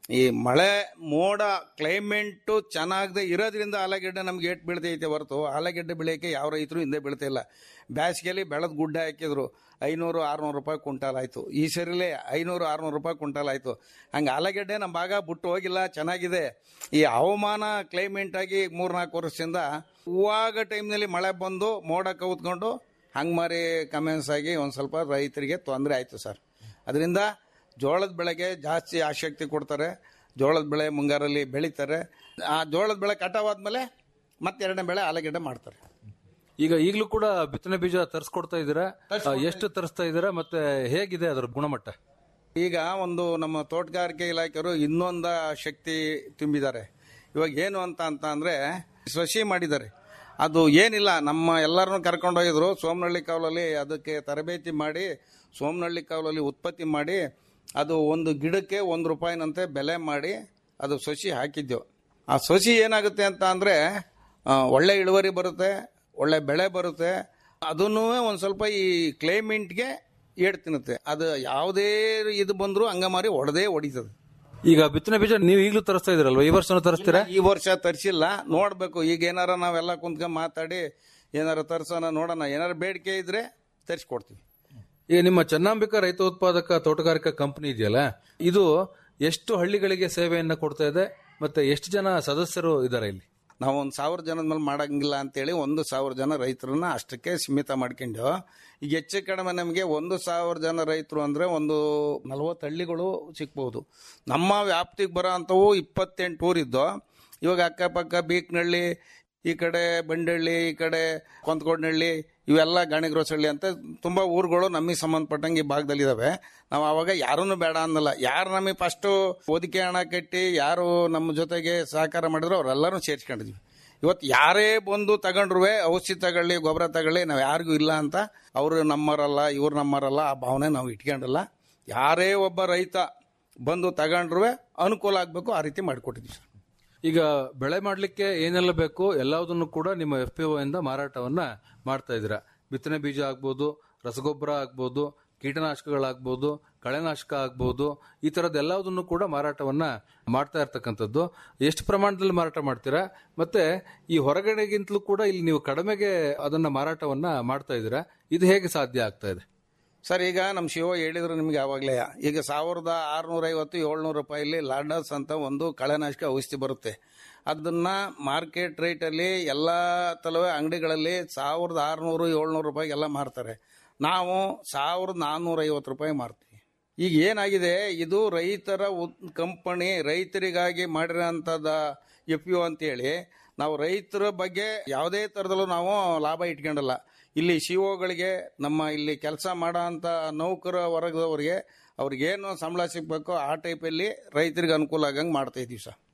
ಈ ಮಳೆ ಮೋಡ ಕ್ಲೈಮೇಟು ಚೆನ್ನಾಗದೆ ಇರೋದ್ರಿಂದ ಆಲೂಗೆಡ್ಡೆ ನಮ್ಗೆ ಏಟ್ ಬೀಳ್ತೈತೆ ಹೊರತು ಆಲೂಗೆಡ್ಡೆ ಬೆಳೆಯೋಕೆ ಯಾವ ರೈತರು ಹಿಂದೆ ಬೀಳ್ತಾ ಇಲ್ಲ ಬೇಸಿಗೆಯಲ್ಲಿ ಬೆಳೆದ ಗುಡ್ಡ ಹಾಕಿದ್ರು ಐನೂರು ಆರ್ನೂರು ರೂಪಾಯಿ ಕ್ವಿಂಟಾಲ್ ಆಯಿತು ಈ ಸರಿಲೇ ಐನೂರು ಆರ್ನೂರು ರೂಪಾಯಿ ಕ್ವಿಂಟಾಲ್ ಆಯಿತು ಹಂಗೆ ಆಲೂಗೆಡ್ಡೆ ನಮ್ಮ ಭಾಗ ಬಿಟ್ಟು ಹೋಗಿಲ್ಲ ಚೆನ್ನಾಗಿದೆ ಈ ಹವಾಮಾನ ಕ್ಲೈಮೇಟ್ ಆಗಿ ಮೂರ್ನಾಲ್ಕು ವರ್ಷದಿಂದ ಹೂವಾಗ ಟೈಮ್ನಲ್ಲಿ ಮಳೆ ಬಂದು ಮೋಡ ಕೌತ್ಕೊಂಡು ಹಂಗೆ ಮಾರಿ ಕಮೆನ್ಸ್ ಆಗಿ ಒಂದು ಸ್ವಲ್ಪ ರೈತರಿಗೆ ತೊಂದರೆ ಆಯಿತು ಸರ್ ಅದರಿಂದ ಜೋಳದ ಬೆಳೆಗೆ ಜಾಸ್ತಿ ಆಸಕ್ತಿ ಕೊಡ್ತಾರೆ ಜೋಳದ ಬೆಳೆ ಮುಂಗಾರಲ್ಲಿ ಬೆಳೀತಾರೆ ಆ ಜೋಳದ ಬೆಳೆ ಕಟಾವಾದ್ಮೇಲೆ ಮತ್ತೆ ಎರಡನೇ ಬೆಳೆ ಆಲೂಗೆಡ್ಡೆ ಮಾಡ್ತಾರೆ ಈಗ ಈಗಲೂ ಕೂಡ ಬಿತ್ತನೆ ಬೀಜ ತರಿಸ್ಕೊಡ್ತಾ ಇದ್ದೀರಾ ಆ, ಎಷ್ಟು ತರಿಸ್ತಾ ಇದ್ದೀರಾ ಮತ್ತೆ ಹೇಗಿದೆ ಅದರ ಗುಣಮಟ್ಟ ಈಗ ಒಂದು ನಮ್ಮ ತೋಟಗಾರಿಕೆ ಇಲಾಖೆಯವರು ಇನ್ನೊಂದ ಶಕ್ತಿ ತುಂಬಿದ್ದಾರೆ ಇವಾಗ ಏನು ಅಂತ ಅಂತ ಅಂದ್ರೆ ಸಸಿ ಮಾಡಿದ್ದಾರೆ ಅದು ಏನಿಲ್ಲ ನಮ್ಮ ಎಲ್ಲರನ್ನು ಕರ್ಕೊಂಡೋಗಿದ್ರು ಸೋಮನಹಳ್ಳಿ ಕಾವಲಲ್ಲಿ ಅದಕ್ಕೆ ತರಬೇತಿ ಮಾಡಿ ಸೋಮನಹಳ್ಳಿ ಕಾವಲಲ್ಲಿ ಉತ್ಪತ್ತಿ ಮಾಡಿ ಅದು ಒಂದು ಗಿಡಕ್ಕೆ ಒಂದು ರೂಪಾಯಿನಂತೆ ಬೆಲೆ ಮಾಡಿ ಅದು ಸಸಿ ಹಾಕಿದ್ದೆವು ಆ ಸಸಿ ಏನಾಗುತ್ತೆ ಅಂತ ಅಂದ್ರೆ ಆ, ಒಳ್ಳೆ ಇಳುವರಿ ಬರುತ್ತೆ ಒಳ್ಳೆ ಬೆಳೆ ಬರುತ್ತೆ ಅದನ್ನೂ ಒಂದು ಸ್ವಲ್ಪ ಈ ಕ್ಲೈಮೇಟ್ಗೆ ಏಡ್ ತಿನ್ನುತ್ತೆ ಅದು ಯಾವುದೇ ಇದು ಬಂದರೂ ಹಂಗಮಾರಿ ಹೊಡೆದೇ ಹೊಡಿತದೆ ಈಗ ಬಿತ್ತನೆ ಬೀಜ ನೀವು ಈಗಲೂ ತರಿಸ್ತಾ ಇದ್ದೀರಲ್ವಾ ಈ ವರ್ಷನೂ ತರಿಸ್ತೀರಾ ಈ ವರ್ಷ ತರಿಸಿಲ್ಲ ನೋಡ್ಬೇಕು ಈಗ ಏನಾರ ನಾವೆಲ್ಲ ಕುಂತ್ಕೊಂಡು ಮಾತಾಡಿ ಏನಾರ ತರ್ಸೋಣ ನೋಡೋಣ ಏನಾರ ಬೇಡಿಕೆ ಇದ್ರೆ ತರಿಸ್ಕೊಡ್ತೀವಿ ಈಗ ನಿಮ್ಮ ಚನ್ನಾಂಬಿಕಾ ರೈತ ಉತ್ಪಾದಕ ತೋಟಗಾರಿಕಾ ಕಂಪನಿ ಇದೆಯಲ್ಲ ಇದು ಎಷ್ಟು ಹಳ್ಳಿಗಳಿಗೆ ಸೇವೆಯನ್ನ ಕೊಡ್ತಾ ಇದೆ ಮತ್ತೆ ಎಷ್ಟು ಜನ ಸದಸ್ಯರು ಇದ್ದಾರೆ ಇಲ್ಲಿ ನಾವು ಒಂದು ಸಾವಿರ ಜನದ ಮೇಲೆ ಮಾಡಂಗಿಲ್ಲ ಅಂತೇಳಿ ಒಂದು ಸಾವಿರ ಜನ ರೈತರನ್ನ ಅಷ್ಟಕ್ಕೆ ಸೀಮಿತ ಮಾಡ್ಕೊಂಡು ಈಗ ಹೆಚ್ಚು ಕಡಿಮೆ ನಮಗೆ ಒಂದು ಸಾವಿರ ಜನ ರೈತರು ಅಂದರೆ ಒಂದು ನಲವತ್ತು ಹಳ್ಳಿಗಳು ಸಿಗ್ಬೋದು ನಮ್ಮ ವ್ಯಾಪ್ತಿಗೆ ಬರೋ ಅಂಥವು ಇಪ್ಪತ್ತೆಂಟು ಊರಿದ್ದು ಇವಾಗ ಅಕ್ಕಪಕ್ಕ ಬೀಕ್ನಹಳ್ಳಿ ಈ ಕಡೆ ಬಂಡಳ್ಳಿ ಈ ಕಡೆ ಕೊಂತ್ಕೊಂಡಹಳ್ಳಿ ಇವೆಲ್ಲ ಗಾಣಿಗ್ರೋಸಹಳ್ಳಿ ಅಂತ ತುಂಬ ಊರುಗಳು ನಮಗೆ ಸಂಬಂಧಪಟ್ಟಂಗೆ ಈ ಭಾಗದಲ್ಲಿ ಇದಾವೆ ನಾವು ಅವಾಗ ಯಾರನ್ನು ಬೇಡ ಅನ್ನಲ್ಲ ಯಾರು ನಮಗೆ ಫಸ್ಟು ಒದಿಕೆ ಹಣ ಕಟ್ಟಿ ಯಾರು ನಮ್ಮ ಜೊತೆಗೆ ಸಹಕಾರ ಮಾಡಿದ್ರು ಅವರೆಲ್ಲರೂ ಸೇರಿಸ್ಕೊಂಡಿದ್ವಿ ಇವತ್ತು ಯಾರೇ ಬಂದು ತಗೊಂಡ್ರು ಔಷಧಿ ತಗೊಳ್ಳಿ ಗೊಬ್ಬರ ತಗೊಳ್ಳಿ ನಾವು ಯಾರಿಗೂ ಇಲ್ಲ ಅಂತ ಅವರು ನಮ್ಮರಲ್ಲ ಇವ್ರು ನಮ್ಮರಲ್ಲ ಆ ಭಾವನೆ ನಾವು ಇಟ್ಕೊಂಡಿಲ್ಲ ಯಾರೇ ಒಬ್ಬ ರೈತ ಬಂದು ತಗೊಂಡ್ರು ಅನುಕೂಲ ಆಗಬೇಕು ಆ ರೀತಿ ಮಾಡಿಕೊಟ್ಟಿದ್ವಿ ಸರ್ ಈಗ ಬೆಳೆ ಮಾಡಲಿಕ್ಕೆ ಏನೆಲ್ಲ ಬೇಕು ಎಲ್ಲದನ್ನು ಕೂಡ ನಿಮ್ಮ ಎಫ್ ಪಿ ಇಂದ ಮಾರಾಟವನ್ನ ಮಾಡ್ತಾ ಇದ್ದೀರಾ ಬಿತ್ತನೆ ಬೀಜ ಆಗ್ಬೋದು ರಸಗೊಬ್ಬರ ಆಗ್ಬೋದು ಕೀಟನಾಶಕಗಳಾಗ್ಬೋದು ಕಳೆನಾಶಕ ಆಗ್ಬೋದು ಈ ತರದ್ ಎಲ್ಲದನ್ನು ಕೂಡ ಮಾರಾಟವನ್ನ ಮಾಡ್ತಾ ಇರ್ತಕ್ಕಂಥದ್ದು ಎಷ್ಟು ಪ್ರಮಾಣದಲ್ಲಿ ಮಾರಾಟ ಮಾಡ್ತೀರಾ ಮತ್ತೆ ಈ ಹೊರಗಡೆಗಿಂತಲೂ ಕೂಡ ಇಲ್ಲಿ ನೀವು ಕಡಿಮೆಗೆ ಅದನ್ನ ಮಾರಾಟವನ್ನ ಮಾಡ್ತಾ ಇದ್ದೀರಾ ಇದು ಹೇಗೆ ಸಾಧ್ಯ ಆಗ್ತಾ ಇದೆ ಸರ್ ಈಗ ನಮ್ಮ ಶಿವ ಹೇಳಿದ್ರು ನಿಮ್ಗೆ ಯಾವಾಗಲೇ ಈಗ ಸಾವಿರದ ಆರುನೂರ ಐವತ್ತು ಏಳ್ನೂರು ರೂಪಾಯಿಲಿ ಲಾಡಸ್ ಅಂತ ಒಂದು ಕಳೆನಾಶಕ ಔಷಧಿ ಬರುತ್ತೆ ಅದನ್ನ ಮಾರ್ಕೆಟ್ ರೇಟಲ್ಲಿ ಎಲ್ಲ ತಲವೇ ಅಂಗಡಿಗಳಲ್ಲಿ ಸಾವಿರದ ಆರುನೂರು ಏಳ್ನೂರು ರೂಪಾಯಿಗೆಲ್ಲ ಮಾರ್ತಾರೆ ನಾವು ಸಾವಿರದ ನಾನ್ನೂರ ಐವತ್ತು ರೂಪಾಯಿ ಮಾರ್ತೀವಿ ಈಗ ಏನಾಗಿದೆ ಇದು ರೈತರ ಕಂಪನಿ ರೈತರಿಗಾಗಿ ಮಾಡಿರೋಂಥದ್ದು ಎಫ್ ಯು ಅಂತೇಳಿ ನಾವು ರೈತರ ಬಗ್ಗೆ ಯಾವುದೇ ಥರದಲ್ಲೂ ನಾವು ಲಾಭ ಇಟ್ಕೊಂಡಲ್ಲ ಇಲ್ಲಿ ಗಳಿಗೆ ನಮ್ಮ ಇಲ್ಲಿ ಕೆಲಸ ಮಾಡೋ ಅಂಥ ನೌಕರ ವರ್ಗದವರಿಗೆ ಅವ್ರಿಗೇನು ಸಂಬಳ ಸಿಗ್ಬೇಕು ಆ ಟೈಪಲ್ಲಿ ರೈತರಿಗೆ ಅನುಕೂಲ ಆಗಂಗೆ ಮಾಡ್ತಾ ಇದೀವಿ ಸರ್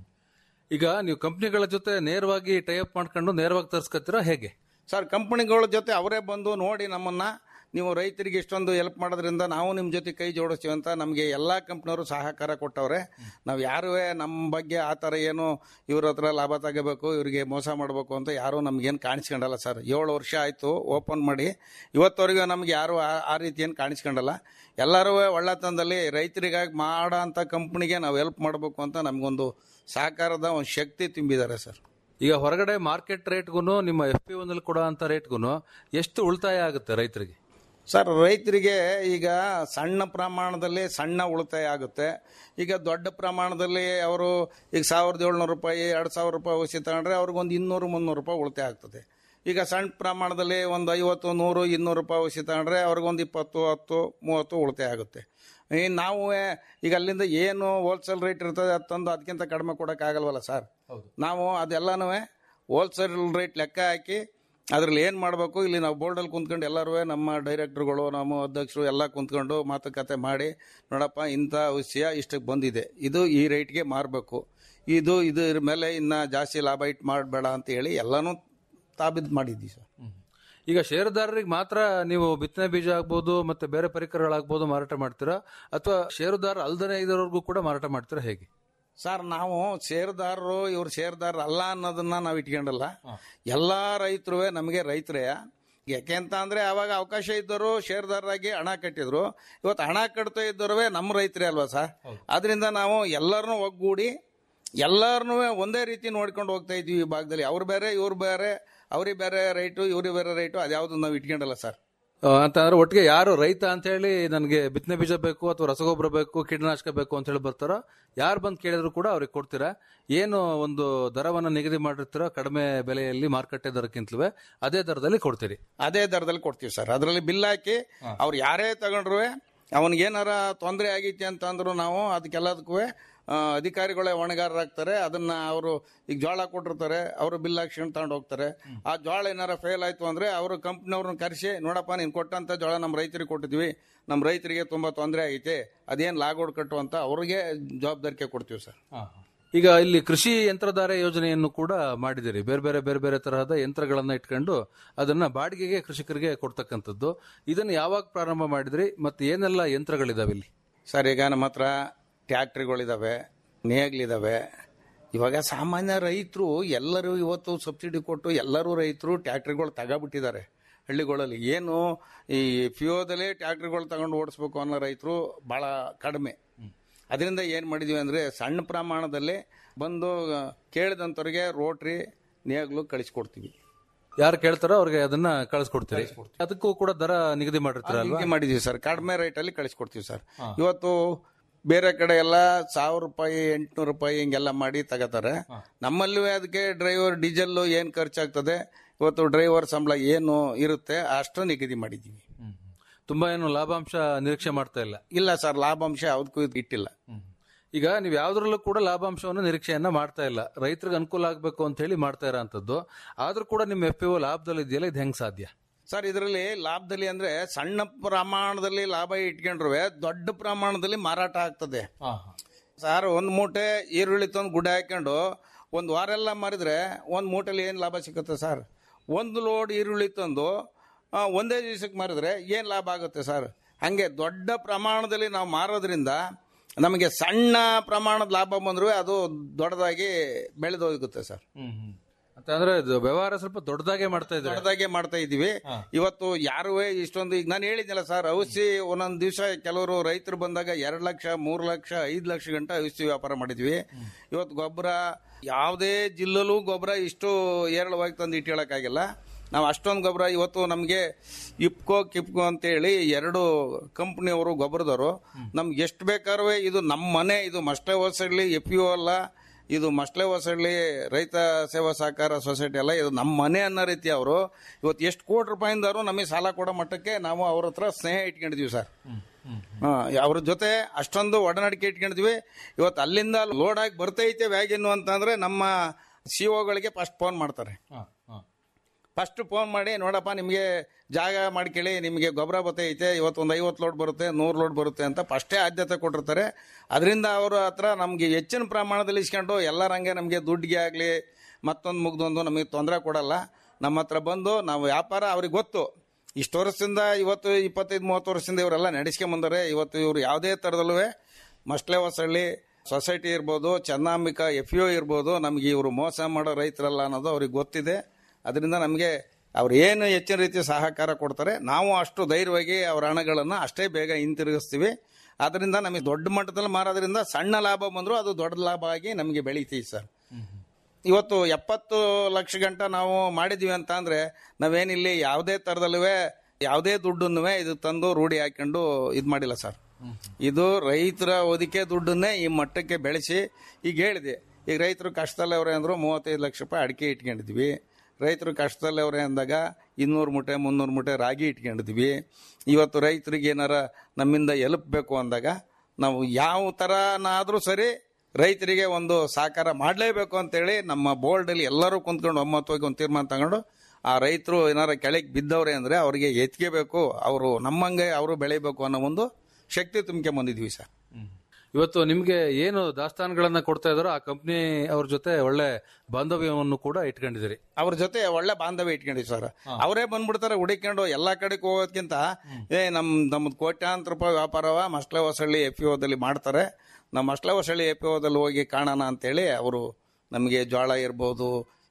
ಈಗ ನೀವು ಕಂಪ್ನಿಗಳ ಜೊತೆ ನೇರವಾಗಿ ಟೈಅಪ್ ಮಾಡ್ಕೊಂಡು ನೇರವಾಗಿ ತರಿಸ್ಕೊತೀರಾ ಹೇಗೆ ಸರ್ ಕಂಪನಿಗಳ ಜೊತೆ ಅವರೇ ಬಂದು ನೋಡಿ ನಮ್ಮನ್ನ ನೀವು ರೈತರಿಗೆ ಇಷ್ಟೊಂದು ಹೆಲ್ಪ್ ಮಾಡೋದ್ರಿಂದ ನಾವು ನಿಮ್ಮ ಜೊತೆ ಕೈ ಜೋಡಿಸ್ತೀವಿ ಅಂತ ನಮಗೆ ಎಲ್ಲ ಕಂಪ್ನಿಯವರು ಸಹಕಾರ ಕೊಟ್ಟವ್ರೆ ನಾವು ಯಾರೂ ನಮ್ಮ ಬಗ್ಗೆ ಆ ಥರ ಏನು ಇವ್ರ ಹತ್ರ ಲಾಭ ತಗೋಬೇಕು ಇವರಿಗೆ ಮೋಸ ಮಾಡಬೇಕು ಅಂತ ಯಾರೂ ನಮಗೇನು ಕಾಣಿಸ್ಕೊಂಡಲ್ಲ ಸರ್ ಏಳು ವರ್ಷ ಆಯಿತು ಓಪನ್ ಮಾಡಿ ಇವತ್ತವರೆಗೂ ನಮ್ಗೆ ಯಾರು ಆ- ಆ ರೀತಿ ಏನು ಕಾಣಿಸ್ಕೊಂಡಲ್ಲ ಎಲ್ಲರೂ ಒಳ್ಳೆತನದಲ್ಲಿ ರೈತರಿಗಾಗಿ ಮಾಡೋ ಅಂಥ ಕಂಪ್ನಿಗೆ ನಾವು ಹೆಲ್ಪ್ ಮಾಡಬೇಕು ಅಂತ ನಮಗೊಂದು ಸಹಕಾರದ ಒಂದು ಶಕ್ತಿ ತುಂಬಿದ್ದಾರೆ ಸರ್ ಈಗ ಹೊರಗಡೆ ಮಾರ್ಕೆಟ್ ರೇಟ್ಗೂ ನಿಮ್ಮ ಎಫ್ ಪಿ ಒಂದಲ್ಲಿ ಕೊಡೋ ಅಂತ ರೇಟ್ಗೂ ಎಷ್ಟು ಉಳಿತಾಯ ಆಗುತ್ತೆ ರೈತರಿಗೆ ಸರ್ ರೈತರಿಗೆ ಈಗ ಸಣ್ಣ ಪ್ರಮಾಣದಲ್ಲಿ ಸಣ್ಣ ಉಳಿತಾಯ ಆಗುತ್ತೆ ಈಗ ದೊಡ್ಡ ಪ್ರಮಾಣದಲ್ಲಿ ಅವರು ಈಗ ಸಾವಿರದ ಏಳ್ನೂರು ರೂಪಾಯಿ ಎರಡು ಸಾವಿರ ರೂಪಾಯಿ ಔಷಧಿ ತಗೊಂಡ್ರೆ ಅವ್ರಿಗೊಂದು ಇನ್ನೂರು ಮುನ್ನೂರು ರೂಪಾಯಿ ಉಳಿತಾಯ ಆಗ್ತದೆ ಈಗ ಸಣ್ಣ ಪ್ರಮಾಣದಲ್ಲಿ ಒಂದು ಐವತ್ತು ನೂರು ಇನ್ನೂರು ರೂಪಾಯಿ ಔಷಧಿ ತಗೊಂಡ್ರೆ ಅವ್ರಿಗೊಂದು ಇಪ್ಪತ್ತು ಹತ್ತು ಮೂವತ್ತು ಉಳಿತಾಯ ಆಗುತ್ತೆ ಈ ನಾವು ಈಗ ಅಲ್ಲಿಂದ ಏನು ಹೋಲ್ಸೇಲ್ ರೇಟ್ ಇರ್ತದೆ ಅದು ತಂದು ಅದಕ್ಕಿಂತ ಕಡಿಮೆ ಕೊಡೋಕ್ಕಾಗಲ್ವಲ್ಲ ಸರ್ ನಾವು ಅದೆಲ್ಲನೂ ಹೋಲ್ಸೇಲ್ ರೇಟ್ ಲೆಕ್ಕ ಹಾಕಿ ಅದ್ರಲ್ಲಿ ಏನು ಮಾಡಬೇಕು ಇಲ್ಲಿ ನಾವು ಬೋರ್ಡಲ್ಲಿ ಕುಂತ್ಕೊಂಡು ಎಲ್ಲರೂ ನಮ್ಮ ಡೈರೆಕ್ಟರ್ಗಳು ನಮ್ಮ ಅಧ್ಯಕ್ಷರು ಎಲ್ಲ ಕುಂತ್ಕೊಂಡು ಮಾತುಕತೆ ಮಾಡಿ ನೋಡಪ್ಪ ಇಂಥ ವಿಷಯ ಇಷ್ಟಕ್ಕೆ ಬಂದಿದೆ ಇದು ಈ ರೇಟ್ಗೆ ಮಾರಬೇಕು ಇದು ಇದ್ರ ಮೇಲೆ ಇನ್ನು ಜಾಸ್ತಿ ಲಾಭ ಇಟ್ಟು ಮಾಡಬೇಡ ಅಂತ ಹೇಳಿ ಎಲ್ಲನೂ ತಾಬಿದ್ ಮಾಡಿದ್ವಿ ಸರ್ ಈಗ ಷೇರುದಾರರಿಗೆ ಮಾತ್ರ ನೀವು ಬಿತ್ತನೆ ಬೀಜ ಆಗ್ಬೋದು ಮತ್ತೆ ಬೇರೆ ಪರಿಕರಗಳಾಗ್ಬೋದು ಮಾರಾಟ ಮಾಡ್ತೀರಾ ಅಥವಾ ಷೇರುದಾರ ಅಲ್ದನೆ ಇದರವರೆಗೂ ಕೂಡ ಮಾರಾಟ ಮಾಡ್ತೀರಾ ಹೇಗೆ ಸರ್ ನಾವು ಷೇರುದಾರರು ಇವ್ರು ಷೇರುದಾರರು ಅಲ್ಲ ಅನ್ನೋದನ್ನ ನಾವು ಇಟ್ಕೊಂಡಲ್ಲ ಎಲ್ಲಾ ರೈತರು ನಮಗೆ ರೈತರೇ ಯಾಕೆ ಅಂತ ಅಂದ್ರೆ ಅವಾಗ ಅವಕಾಶ ಇದ್ದವರು ಷೇರ್ದಾರರಾಗಿ ಹಣ ಕಟ್ಟಿದ್ರು ಇವತ್ತು ಹಣ ಕಟ್ತಾ ಇದ್ದವರೇ ನಮ್ಮ ರೈತರೇ ಅಲ್ವಾ ಸರ್ ಅದರಿಂದ ನಾವು ಎಲ್ಲರನ್ನೂ ಒಗ್ಗೂಡಿ ಎಲ್ಲರನ್ನೂ ಒಂದೇ ರೀತಿ ನೋಡ್ಕೊಂಡು ಹೋಗ್ತಾ ಇದ್ವಿ ಈ ಭಾಗದಲ್ಲಿ ಅವ್ರು ಬೇರೆ ಇವ್ರು ಬೇರೆ ಅವ್ರಿಗೆ ಬೇರೆ ರೈಟು ಇವ್ರಿಗೆ ಬೇರೆ ರೈಟು ಅದ್ಯಾವುದು ನಾವು ಇಟ್ಕೊಂಡಲ್ಲ ಸರ್ ಆ, ಅಂತಂದ್ರೆ ಒಟ್ಟಿಗೆ ಯಾರು ರೈತ ಅಂತ ಹೇಳಿ ನನಗೆ ಬಿತ್ತನೆ ಬೀಜ ಬೇಕು ಅಥವಾ ರಸಗೊಬ್ಬರ ಬೇಕು ಕೀಟನಾಶಕ ಬೇಕು ಅಂತ ಹೇಳಿ ಬರ್ತಾರೋ ಯಾರು ಬಂದು ಕೇಳಿದ್ರು ಕೂಡ ಅವ್ರಿಗೆ ಕೊಡ್ತೀರಾ ಏನು ಒಂದು ದರವನ್ನ ನಿಗದಿ ಮಾಡಿರ್ತೀರೋ ಕಡಿಮೆ ಬೆಲೆಯಲ್ಲಿ ಮಾರುಕಟ್ಟೆ ದರಕ್ಕಿಂತಲೂ ಅದೇ ದರದಲ್ಲಿ ಕೊಡ್ತೀರಿ ಅದೇ ದರದಲ್ಲಿ ಕೊಡ್ತೀವಿ ಸರ್ ಅದರಲ್ಲಿ ಬಿಲ್ ಹಾಕಿ ಅವ್ರು ಯಾರೇ ತಗೊಂಡ್ರು ಅವನಿಗೇನಾರ ತೊಂದರೆ ಆಗೈತಿ ಅಂತಂದ್ರು ನಾವು ಅದಕ್ಕೆಲ್ಲದಕ್ಕೂ ಅಧಿಕಾರಿಗಳೇ ಹೊಣೆಗಾರರಾಗ್ತಾರೆ ಅದನ್ನ ಅವರು ಈಗ ಜೋಳ ಕೊಟ್ಟಿರ್ತಾರೆ ಅವರು ಬಿಲ್ ಹಾಕ್ಸ್ಕೊಂಡು ತಗೊಂಡು ಹೋಗ್ತಾರೆ ಆ ಜೋಳ ಏನಾರ ಫೇಲ್ ಆಯ್ತು ಅಂದ್ರೆ ಅವರು ಕಂಪ್ನಿಯವ್ರನ್ನ ಕರೆಸಿ ನೋಡಪ್ಪ ನೀನು ಕೊಟ್ಟಂತ ಜೋಳ ನಮ್ಮ ರೈತರಿಗೆ ಕೊಟ್ಟಿದ್ವಿ ನಮ್ಮ ರೈತರಿಗೆ ತುಂಬಾ ತೊಂದರೆ ಆಗೈತೆ ಅದೇನು ಲಾಗೋಡ್ ಕಟ್ಟು ಅಂತ ಅವ್ರಿಗೆ ಜವಾಬ್ದಾರಿಕೆ ಕೊಡ್ತೀವಿ ಸರ್ ಈಗ ಇಲ್ಲಿ ಕೃಷಿ ಯಂತ್ರಧಾರೆ ಯೋಜನೆಯನ್ನು ಕೂಡ ಮಾಡಿದಿರಿ ಬೇರೆ ಬೇರೆ ಬೇರೆ ಬೇರೆ ತರಹದ ಯಂತ್ರಗಳನ್ನ ಇಟ್ಕೊಂಡು ಅದನ್ನ ಬಾಡಿಗೆಗೆ ಕೃಷಿಕರಿಗೆ ಕೊಡ್ತಕ್ಕಂಥದ್ದು ಇದನ್ನು ಯಾವಾಗ ಪ್ರಾರಂಭ ಮಾಡಿದ್ರಿ ಮತ್ತೆ ಏನೆಲ್ಲ ಯಂತ್ರಗಳಿದಾವೆ ಇಲ್ಲಿ ಸರ್ ಈಗ ನಮ್ಮ ಹತ್ರ ಟ್ಯಾಕ್ಟ್ರಿಗಳಿದಾವೆ ನೇಗ್ಲಿದಾವೆ ಇವಾಗ ಸಾಮಾನ್ಯ ರೈತರು ಎಲ್ಲರೂ ಇವತ್ತು ಸಬ್ಸಿಡಿ ಕೊಟ್ಟು ಎಲ್ಲರೂ ರೈತರು ಟ್ಯಾಕ್ಟ್ರಿಗಳು ತಗೋಬಿಟ್ಟಿದ್ದಾರೆ ಹಳ್ಳಿಗಳಲ್ಲಿ ಏನು ಈ ಫ್ಯೂದಲ್ಲೇ ಟ್ಯಾಕ್ಟ್ರಿಗಳು ತಗೊಂಡು ಓಡಿಸ್ಬೇಕು ಅನ್ನೋ ರೈತರು ಭಾಳ ಕಡಿಮೆ ಅದರಿಂದ ಏನು ಮಾಡಿದ್ವಿ ಅಂದರೆ ಸಣ್ಣ ಪ್ರಮಾಣದಲ್ಲಿ ಬಂದು ಕೇಳಿದಂಥವ್ರಿಗೆ ರೋಟ್ರಿ ನೇಗ್ಲು ಕಳಿಸ್ಕೊಡ್ತೀವಿ ಯಾರು ಕೇಳ್ತಾರೋ ಅವ್ರಿಗೆ ಅದನ್ನ ಕಳಿಸ್ಕೊಡ್ತೀರಿ ಅದಕ್ಕೂ ಕೂಡ ದರ ನಿಗದಿ ಮಾಡಿರ್ತೀರ ಅಲ್ವಾ ಹಿಂಗೆ ಮಾಡಿದೀವಿ ಸರ್ ಕಡಿಮೆ ರೇಟಲ್ಲಿ ಕಳಿಸ್ಕೊಡ್ತೀವಿ ಸರ್ ಇವತ್ತು ಬೇರೆ ಕಡೆ ಎಲ್ಲ ಸಾವಿರ ರೂಪಾಯಿ ಎಂಟುನೂರು ರೂಪಾಯಿ ಹಿಂಗೆಲ್ಲ ಮಾಡಿ ತಗೋತಾರೆ ನಮ್ಮಲ್ಲೂ ಅದಕ್ಕೆ ಡ್ರೈವರ್ ಡೀಸೆಲ್ ಏನು ಖರ್ಚಾಗ್ತದೆ ಇವತ್ತು ಡ್ರೈವರ್ ಸಂಬಳ ಏನು ಇರುತ್ತೆ ಅಷ್ಟು ನಿಗದಿ ಮಾಡಿದ್ದೀವಿ ತುಂಬಾ ಏನು ಲಾಭಾಂಶ ನಿರೀಕ್ಷೆ ಮಾಡ್ತಾ ಇಲ್ಲ ಇಲ್ಲ ಸರ್ ಲಾಭಾಂಶ ಯಾವುದಕ್ಕೂ ಇಟ್ಟಿಲ್ಲ ಈಗ ನೀವು ಯಾವ್ದ್ರಲ್ಲೂ ಕೂಡ ಲಾಭಾಂಶವನ್ನು ನಿರೀಕ್ಷೆಯನ್ನ ಮಾಡ್ತಾ ಇಲ್ಲ ರೈತರಿಗೆ ಅನುಕೂಲ ಆಗ್ಬೇಕು ಅಂತ ಹೇಳಿ ಮಾಡ್ತಾ ಇರೋಂಥದ್ದು ಆದ್ರೂ ಕೂಡ ನಿಮ್ಮ ಎಫ್ ಪಿ ಲಾಭದಲ್ಲಿ ಇದೆಯಲ್ಲ ಇದು ಹೆಂಗ್ ಸಾಧ್ಯ ಸರ್ ಇದರಲ್ಲಿ ಲಾಭದಲ್ಲಿ ಅಂದ್ರೆ ಸಣ್ಣ ಪ್ರಮಾಣದಲ್ಲಿ ಲಾಭ ಇಟ್ಕೊಂಡ್ರು ದೊಡ್ಡ ಪ್ರಮಾಣದಲ್ಲಿ ಮಾರಾಟ ಆಗ್ತದೆ ಸರ್ ಒಂದು ಮೂಟೆ ಈರುಳ್ಳಿ ತಂದು ಗುಡ್ಡೆ ಹಾಕೊಂಡು ಒಂದು ವಾರ ಎಲ್ಲ ಮಾರಿದ್ರೆ ಒಂದು ಮೂಟೆಲಿ ಏನು ಲಾಭ ಸಿಗುತ್ತೆ ಸರ್ ಒಂದು ಲೋಡ್ ಈರುಳ್ಳಿ ತಂದು ಆ, ಒಂದೇ ದಿವಸಕ್ಕೆ ಮಾರಿದ್ರೆ ಏನು ಲಾಭ ಆಗುತ್ತೆ ಸರ್ ಹಾಗೆ ದೊಡ್ಡ ಪ್ರಮಾಣದಲ್ಲಿ ನಾವು ಮಾರೋದ್ರಿಂದ ನಮಗೆ ಸಣ್ಣ ಪ್ರಮಾಣದ ಲಾಭ ಬಂದರೂ ಅದು ದೊಡ್ಡದಾಗಿ ಬೆಳೆದೋಗುತ್ತೆ ಸರ್ ಅಂತ ಅಂದ್ರೆ ಇದು ವ್ಯವಹಾರ ಸ್ವಲ್ಪ ದೊಡ್ಡದಾಗೆ ಮಾಡ್ತಾ ಇದ್ದಾರೆ ದೊಡ್ಡದಾಗೆ ಮಾಡ್ತಾ ಇದೀವಿ ಇವತ್ತು ಯಾರು ಇಷ್ಟೊಂದು ಈಗ ನಾನು ಹೇಳಿದ್ನಲ್ಲ ಸರ್ ಔಷಧಿ ಒಂದೊಂದು ದಿವಸ ಕೆಲವರು ರೈತರು ಬಂದಾಗ ಎರಡು ಲಕ್ಷ ಮೂರು ಲಕ್ಷ ಐದು ಲಕ್ಷ ಗಂಟೆ ಔಷಧಿ ವ್ಯಾಪಾರ ಮಾಡಿದ್ವಿ ಇವತ್ತು ಗೊಬ್ಬರ ಯಾವುದೇ ಜಿಲ್ಲಲ್ಲೂ ಗೊಬ್ಬರ ಇಷ್ಟು ಏರಳವಾಗಿ ತಂದು ಇಟ್ಟಿಳಕ್ಕಾಗಿಲ್ಲ ನಾವು ಅಷ್ಟೊಂದು ಗೊಬ್ಬರ ಇವತ್ತು ನಮಗೆ ಇಪ್ಕೋ ಕಿಪ್ಕೋ ಅಂತೇಳಿ ಎರಡು ಕಂಪ್ನಿಯವರು ಗೊಬ್ಬರದವರು ನಮ್ಗೆ ಎಷ್ಟು ಬೇಕಾದ್ರೂ ಇದು ನಮ್ಮ ಮನೆ ಇದು ಮಸ್ಟೆ ಹೊಸಳ್ಳಿ ಎಫ್ ಯು ಅಲ್ಲ ಇದು ಮಸ್ಲೆ ಹೊಸಳ್ಳಿ ರೈತ ಸೇವಾ ಸಹಕಾರ ಸೊಸೈಟಿ ಅಲ್ಲ ಇದು ನಮ್ಮ ಮನೆ ಅನ್ನೋ ರೀತಿ ಅವರು ಇವತ್ತು ಎಷ್ಟು ಕೋಟಿ ರೂಪಾಯಿಂದಾರು ನಮಗೆ ಸಾಲ ಕೊಡೋ ಮಟ್ಟಕ್ಕೆ ನಾವು ಅವ್ರ ಹತ್ರ ಸ್ನೇಹ ಇಟ್ಕೊಂಡಿದ್ವಿ ಸರ್ ಹಾ, ಅವ್ರ ಜೊತೆ ಅಷ್ಟೊಂದು ಒಡನಾಡಿಕೆ ಇಟ್ಕೊಂಡಿದ್ವಿ ಇವತ್ತು ಅಲ್ಲಿಂದ ಲೋಡ್ ಆಗಿ ಬರ್ತೈತೆ ವ್ಯಾಗಿನ್ನು ಅಂತಂದ್ರೆ ನಮ್ಮ ಸಿಒಗಳಿಗೆ ಫಸ್ಟ್ ಫೋನ್ ಮಾಡ್ತಾರೆ ಫಸ್ಟ್ ಫೋನ್ ಮಾಡಿ ನೋಡಪ್ಪ ನಿಮಗೆ ಜಾಗ ಮಾಡ್ಕೊಳ್ಳಿ ನಿಮಗೆ ಗೊಬ್ಬರ ಬರ್ತೈತೆ ಇವತ್ತು ಒಂದು ಐವತ್ತು ಲೋಡ್ ಬರುತ್ತೆ ನೂರು ಲೋಡ್ ಬರುತ್ತೆ ಅಂತ ಫಸ್ಟೇ ಆದ್ಯತೆ ಕೊಟ್ಟಿರ್ತಾರೆ ಅದರಿಂದ ಅವರ ಹತ್ರ ನಮಗೆ ಹೆಚ್ಚಿನ ಪ್ರಮಾಣದಲ್ಲಿ ಇಸ್ಕೊಂಡು ಎಲ್ಲರಂಗೆ ನಮಗೆ ದುಡ್ಡಿಗೆ ಆಗಲಿ ಮತ್ತೊಂದು ಮುಗ್ದೊಂದು ನಮಗೆ ತೊಂದರೆ ಕೊಡಲ್ಲ ನಮ್ಮ ಹತ್ರ ಬಂದು ನಾವು ವ್ಯಾಪಾರ ಅವ್ರಿಗೆ ಗೊತ್ತು ಇಷ್ಟು ವರ್ಷದಿಂದ ಇವತ್ತು ಇಪ್ಪತ್ತೈದು ಮೂವತ್ತು ವರ್ಷದಿಂದ ಇವರೆಲ್ಲ ನಡೆಸ್ಕೊಂಬಂದರೆ ಇವತ್ತು ಇವರು ಯಾವುದೇ ಥರದಲ್ಲೂ ಮಸ್ಲೆ ಹೊಸಳ್ಳಿ ಸೊಸೈಟಿ ಇರ್ಬೋದು ಚನ್ನಾಂಬಿಕಾ ಎಫ್ ಯು ಇರ್ಬೋದು ನಮಗೆ ಇವರು ಮೋಸ ಮಾಡೋ ರೈತರಲ್ಲ ಅನ್ನೋದು ಅವ್ರಿಗೆ ಗೊತ್ತಿದೆ ಅದರಿಂದ ನಮಗೆ ಅವ್ರು ಏನು ಹೆಚ್ಚಿನ ರೀತಿ ಸಹಕಾರ ಕೊಡ್ತಾರೆ ನಾವು ಅಷ್ಟು ಧೈರ್ಯವಾಗಿ ಅವರ ಹಣಗಳನ್ನು ಅಷ್ಟೇ ಬೇಗ ಹಿಂತಿರುಗಿಸ್ತೀವಿ ಅದರಿಂದ ನಮಗೆ ದೊಡ್ಡ ಮಟ್ಟದಲ್ಲಿ ಮಾರೋದ್ರಿಂದ ಸಣ್ಣ ಲಾಭ ಬಂದರೂ ಅದು ದೊಡ್ಡ ಲಾಭ ಆಗಿ ನಮಗೆ ಬೆಳೀತೀವಿ ಸರ್ ಇವತ್ತು ಎಪ್ಪತ್ತು ಲಕ್ಷ ಗಂಟ ನಾವು ಮಾಡಿದ್ವಿ ಅಂತ ಅಂದ್ರೆ ನಾವೇನಿಲ್ಲಿ ಯಾವುದೇ ಥರದಲ್ಲೂ ಯಾವುದೇ ದುಡ್ಡನ್ನು ಇದು ತಂದು ರೂಢಿ ಹಾಕೊಂಡು ಇದು ಮಾಡಿಲ್ಲ ಸರ್ ಇದು ರೈತರ ಒದಿಕೆ ದುಡ್ಡನ್ನೇ ಈ ಮಟ್ಟಕ್ಕೆ ಬೆಳೆಸಿ ಈಗ ಹೇಳಿದೆ ಈಗ ರೈತರು ಕಷ್ಟದಲ್ಲವ್ರೆ ಅಂದ್ರು ಮೂವತ್ತೈದು ಲಕ್ಷ ರೂಪಾಯಿ ಅಡಿಕೆ ಇಟ್ಕೊಂಡಿದ್ವಿ ರೈತರು ಕಷ್ಟದಲ್ಲವ್ರೆ ಅಂದಾಗ ಇನ್ನೂರು ಮೂಟೆ ಮುನ್ನೂರು ಮೂಟೆ ರಾಗಿ ಇಟ್ಕೊಂಡಿದ್ವಿ ಇವತ್ತು ರೈತರಿಗೆ ಏನಾರ ನಮ್ಮಿಂದ ಎಲುಪಬೇಕು ಅಂದಾಗ ನಾವು ಯಾವ ಥರನಾದರೂ ಸರಿ ರೈತರಿಗೆ ಒಂದು ಸಹಕಾರ ಮಾಡಲೇಬೇಕು ಅಂತೇಳಿ ನಮ್ಮ ಬೋರ್ಡಲ್ಲಿ ಎಲ್ಲರೂ ಕುಂತ್ಕೊಂಡು ಒಮ್ಮತವಾಗಿ ಒಂದು ತೀರ್ಮಾನ ತಗೊಂಡು ಆ ರೈತರು ಏನಾರ ಕೆಳಗೆ ಬಿದ್ದವ್ರೆ ಅಂದರೆ ಅವರಿಗೆ ಎತ್ಕೋಬೇಕು ಅವರು ನಮ್ಮಂಗೆ ಅವರು ಬೆಳಿಬೇಕು ಅನ್ನೋ ಒಂದು ಶಕ್ತಿ ತುಂಬ್ಕೊಂಬಂದಿದ್ವಿ ಸರ್ ಇವತ್ತು ನಿಮ್ಗೆ ಏನು ದಾಸ್ತಾನುಗಳನ್ನ ಕೊಡ್ತಾ ಇದಾರೋ ಆ ಕಂಪ್ನಿ ಅವ್ರ ಜೊತೆ ಒಳ್ಳೆ ಬಾಂಧವ್ಯವನ್ನು ಕೂಡ ಇಟ್ಕೊಂಡಿದ್ದೀರಿ ಅವ್ರ ಜೊತೆ ಒಳ್ಳೆ ಬಾಂಧವ್ಯ ಇಟ್ಕೊಂಡಿವಿ ಸರ್ ಅವರೇ ಬಂದ್ಬಿಡ್ತಾರೆ ಹುಡುಕೊಂಡು ಎಲ್ಲಾ ಕಡೆಗೆ ಹೋಗೋದ್ಕಿಂತ ಏ ನಮ್ ನಮ್ದು ಕೋಟ್ಯಾಂತರ ರೂಪಾಯಿ ವ್ಯಾಪಾರವ ಮಸ್ಲೆ ಹೊಸಳ್ಳಿ ಎಫ್ ದಲ್ಲಿ ಮಾಡ್ತಾರೆ ನಮ್ಮ ಮಸ್ಲೆ ಹೊಸಳ್ಳಿ ಎಫ್ ದಲ್ಲಿ ಹೋಗಿ ಕಾಣೋಣ ಅಂತೇಳಿ ಅವರು ನಮಗೆ ಜೋಳ ಇರ್ಬೋದು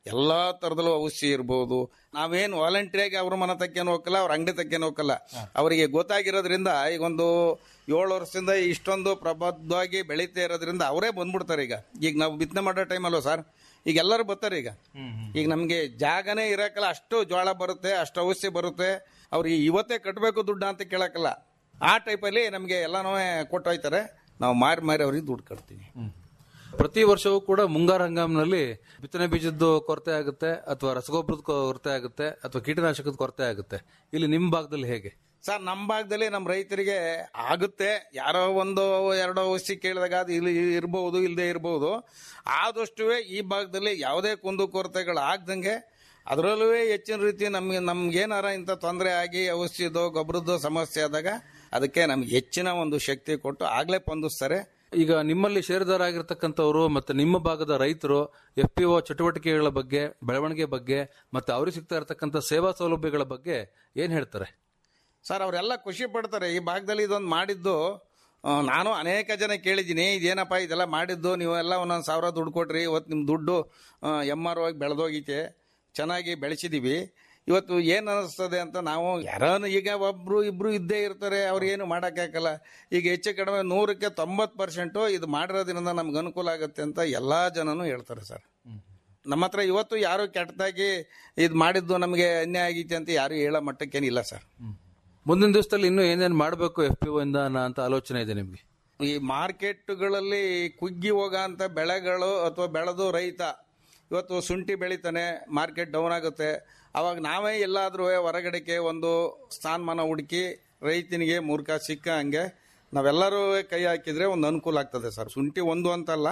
ಎಲ್ಲ ಥರದಲ್ಲೂ ಔಷಧಿ ಇರ್ಬೋದು ನಾವೇನು ವಾಲಂಟಿಯರ್ಗೆ ಅವ್ರ ಮನೆ ತಕ್ಕೇನು ಹೋಗಲ್ಲ ಅವ್ರ ಅಂಗಡಿ ತಕ್ಕೇನು ಹೋಗಲ್ಲ ಅವರಿಗೆ ಗೊತ್ತಾಗಿರೋದ್ರಿಂದ ಈಗ ಒಂದು ಏಳು ವರ್ಷದಿಂದ ಇಷ್ಟೊಂದು ಪ್ರಬದ್ಧವಾಗಿ ಬೆಳೀತಾ ಇರೋದ್ರಿಂದ ಅವರೇ ಬಂದ್ಬಿಡ್ತಾರೆ ಈಗ ಈಗ ನಾವು ಬಿತ್ತನೆ ಮಾಡೋ ಟೈಮ್ ಅಲ್ವ ಸರ್ ಈಗ ಎಲ್ಲರೂ ಬರ್ತಾರೆ ಈಗ ಈಗ ನಮಗೆ ಜಾಗನೇ ಇರಕ್ಕಲ್ಲ ಅಷ್ಟು ಜೋಳ ಬರುತ್ತೆ ಅಷ್ಟು ಔಷಧಿ ಬರುತ್ತೆ ಅವ್ರಿಗೆ ಇವತ್ತೇ ಕಟ್ಟಬೇಕು ದುಡ್ಡು ಅಂತ ಕೇಳಕ್ಕಲ್ಲ ಆ ಟೈಪಲ್ಲಿ ನಮಗೆ ಎಲ್ಲನೂ ಕೊಟ್ಟೋಯ್ತಾರೆ ನಾವು ಮಾರಿ ಮಾರಿ ಅವ್ರಿಗೆ ದುಡ್ಡು ಕಟ್ತೀವಿ ಪ್ರತಿ ವರ್ಷವೂ ಕೂಡ ಮುಂಗಾರು ಹಂಗಾಮಿನಲ್ಲಿ ಬಿತ್ತನೆ ಬೀಜದ್ದು ಕೊರತೆ ಆಗುತ್ತೆ ಅಥವಾ ರಸಗೊಬ್ಬರದ ಕೊರತೆ ಆಗುತ್ತೆ ಅಥವಾ ಕೀಟನಾಶಕದ ಕೊರತೆ ಆಗುತ್ತೆ ಇಲ್ಲಿ ನಿಮ್ಮ ಭಾಗದಲ್ಲಿ ಹೇಗೆ ಸರ್ ನಮ್ಮ ಭಾಗದಲ್ಲಿ ನಮ್ಮ ರೈತರಿಗೆ ಆಗುತ್ತೆ ಯಾರೋ ಒಂದು ಎರಡೋ ಔಷಧಿ ಕೇಳಿದಾಗ ಅದು ಇಲ್ಲಿ ಇರ್ಬೋದು ಇಲ್ಲದೆ ಇರ್ಬೋದು ಆದಷ್ಟು ಈ ಭಾಗದಲ್ಲಿ ಯಾವುದೇ ಕುಂದು ಕೊರತೆಗಳು ಆಗ್ದಂಗೆ ಅದರಲ್ಲೂ ಹೆಚ್ಚಿನ ರೀತಿ ನಮ್ಗೆ ನಮ್ಗೇನಾರ ಇಂಥ ತೊಂದರೆ ಆಗಿ ಔಷಧಿದೋ ಗೊಬ್ಬರದ್ದು ಸಮಸ್ಯೆ ಆದಾಗ ಅದಕ್ಕೆ ನಮ್ಗೆ ಹೆಚ್ಚಿನ ಒಂದು ಶಕ್ತಿ ಕೊಟ್ಟು ಆಗ್ಲೇ ಸ್ಪಂದಿಸ್ತಾರೆ ಈಗ ನಿಮ್ಮಲ್ಲಿ ಷೇರುದಾರ ಆಗಿರ್ತಕ್ಕಂಥವ್ರು ಮತ್ತೆ ನಿಮ್ಮ ಭಾಗದ ರೈತರು ಎಫ್ ಪಿ ಒ ಚಟುವಟಿಕೆಗಳ ಬಗ್ಗೆ ಬೆಳವಣಿಗೆ ಬಗ್ಗೆ ಮತ್ತೆ ಅವ್ರಿಗೆ ಸಿಗ್ತಾ ಇರತಕ್ಕಂಥ ಸೇವಾ ಸೌಲಭ್ಯಗಳ ಬಗ್ಗೆ ಏನ್ ಹೇಳ್ತಾರೆ ಸರ್ ಅವರೆಲ್ಲ ಖುಷಿ ಪಡ್ತಾರೆ ಈ ಭಾಗದಲ್ಲಿ ಇದೊಂದು ಮಾಡಿದ್ದು ಆ, ನಾನು ಅನೇಕ ಜನ ಕೇಳಿದ್ದೀನಿ ಇದೇನಪ್ಪ ಇದೆಲ್ಲ ಮಾಡಿದ್ದು ನೀವೆಲ್ಲ ಒಂದೊಂದು ಸಾವಿರ ದುಡ್ಡು ಕೊಟ್ರಿ ಇವತ್ತು ನಿಮ್ಮ ದುಡ್ಡು ಎಮ್ ಆರ್ ಆಗಿ ಬೆಳೆದೋಗೈತೆ ಚೆನ್ನಾಗಿ ಬೆಳೆಸಿದೀವಿ ಇವತ್ತು ಏನು ಅನಿಸ್ತದೆ ಅಂತ ನಾವು ಯಾರನ್ನು ಈಗ ಒಬ್ರು ಇಬ್ರು ಇದ್ದೇ ಇರ್ತಾರೆ ಅವ್ರು ಏನು ಮಾಡೋಕ್ಕಾಗಲ್ಲ ಈಗ ಹೆಚ್ಚು ಕಡಿಮೆ ನೂರಕ್ಕೆ ತೊಂಬತ್ತು ಪರ್ಸೆಂಟು ಇದು ಮಾಡಿರೋದ್ರಿಂದ ನಮ್ಗೆ ಅನುಕೂಲ ಆಗುತ್ತೆ ಅಂತ ಎಲ್ಲ ಜನನೂ ಹೇಳ್ತಾರೆ ಸರ್ ನಮ್ಮ ಹತ್ರ ಇವತ್ತು ಯಾರು ಕೆಟ್ಟದಾಗಿ ಇದು ಮಾಡಿದ್ದು ನಮಗೆ ಅನ್ಯಾಯ ಆಗೈತೆ ಅಂತ ಯಾರು ಹೇಳೋ ಮಟ್ಟಕ್ಕೇನಿಲ್ಲ ಸರ್ ಮುಂದಿನ ದಿವಸದಲ್ಲಿ ಇನ್ನೂ ಏನೇನು ಮಾಡಬೇಕು ಎಫ್ ಪಿ ಒ ಇಂದ ಅಂತ ಆಲೋಚನೆ ಇದೆ ನಿಮ್ಗೆ ಈ ಮಾರ್ಕೆಟ್ಗಳಲ್ಲಿ ಕುಗ್ಗಿ ಹೋಗೋಂಥ ಬೆಳೆಗಳು ಅಥವಾ ಬೆಳೆದು ರೈತ ಇವತ್ತು ಶುಂಠಿ ಬೆಳಿತಾನೆ ಮಾರ್ಕೆಟ್ ಡೌನ್ ಆಗುತ್ತೆ ಅವಾಗ ನಾವೇ ಎಲ್ಲಾದ್ರೂ ಹೊರಗಡೆಗೆ ಒಂದು ಸ್ಥಾನಮಾನ ಹುಡುಕಿ ರೈತನಿಗೆ ಮೂರ್ಖ ಸಿಕ್ಕ ಹಂಗೆ ನಾವೆಲ್ಲರೂ ಕೈ ಹಾಕಿದ್ರೆ ಒಂದು ಅನುಕೂಲ ಆಗ್ತದೆ ಸರ್ ಶುಂಠಿ ಒಂದು ಅಂತಲ್ಲ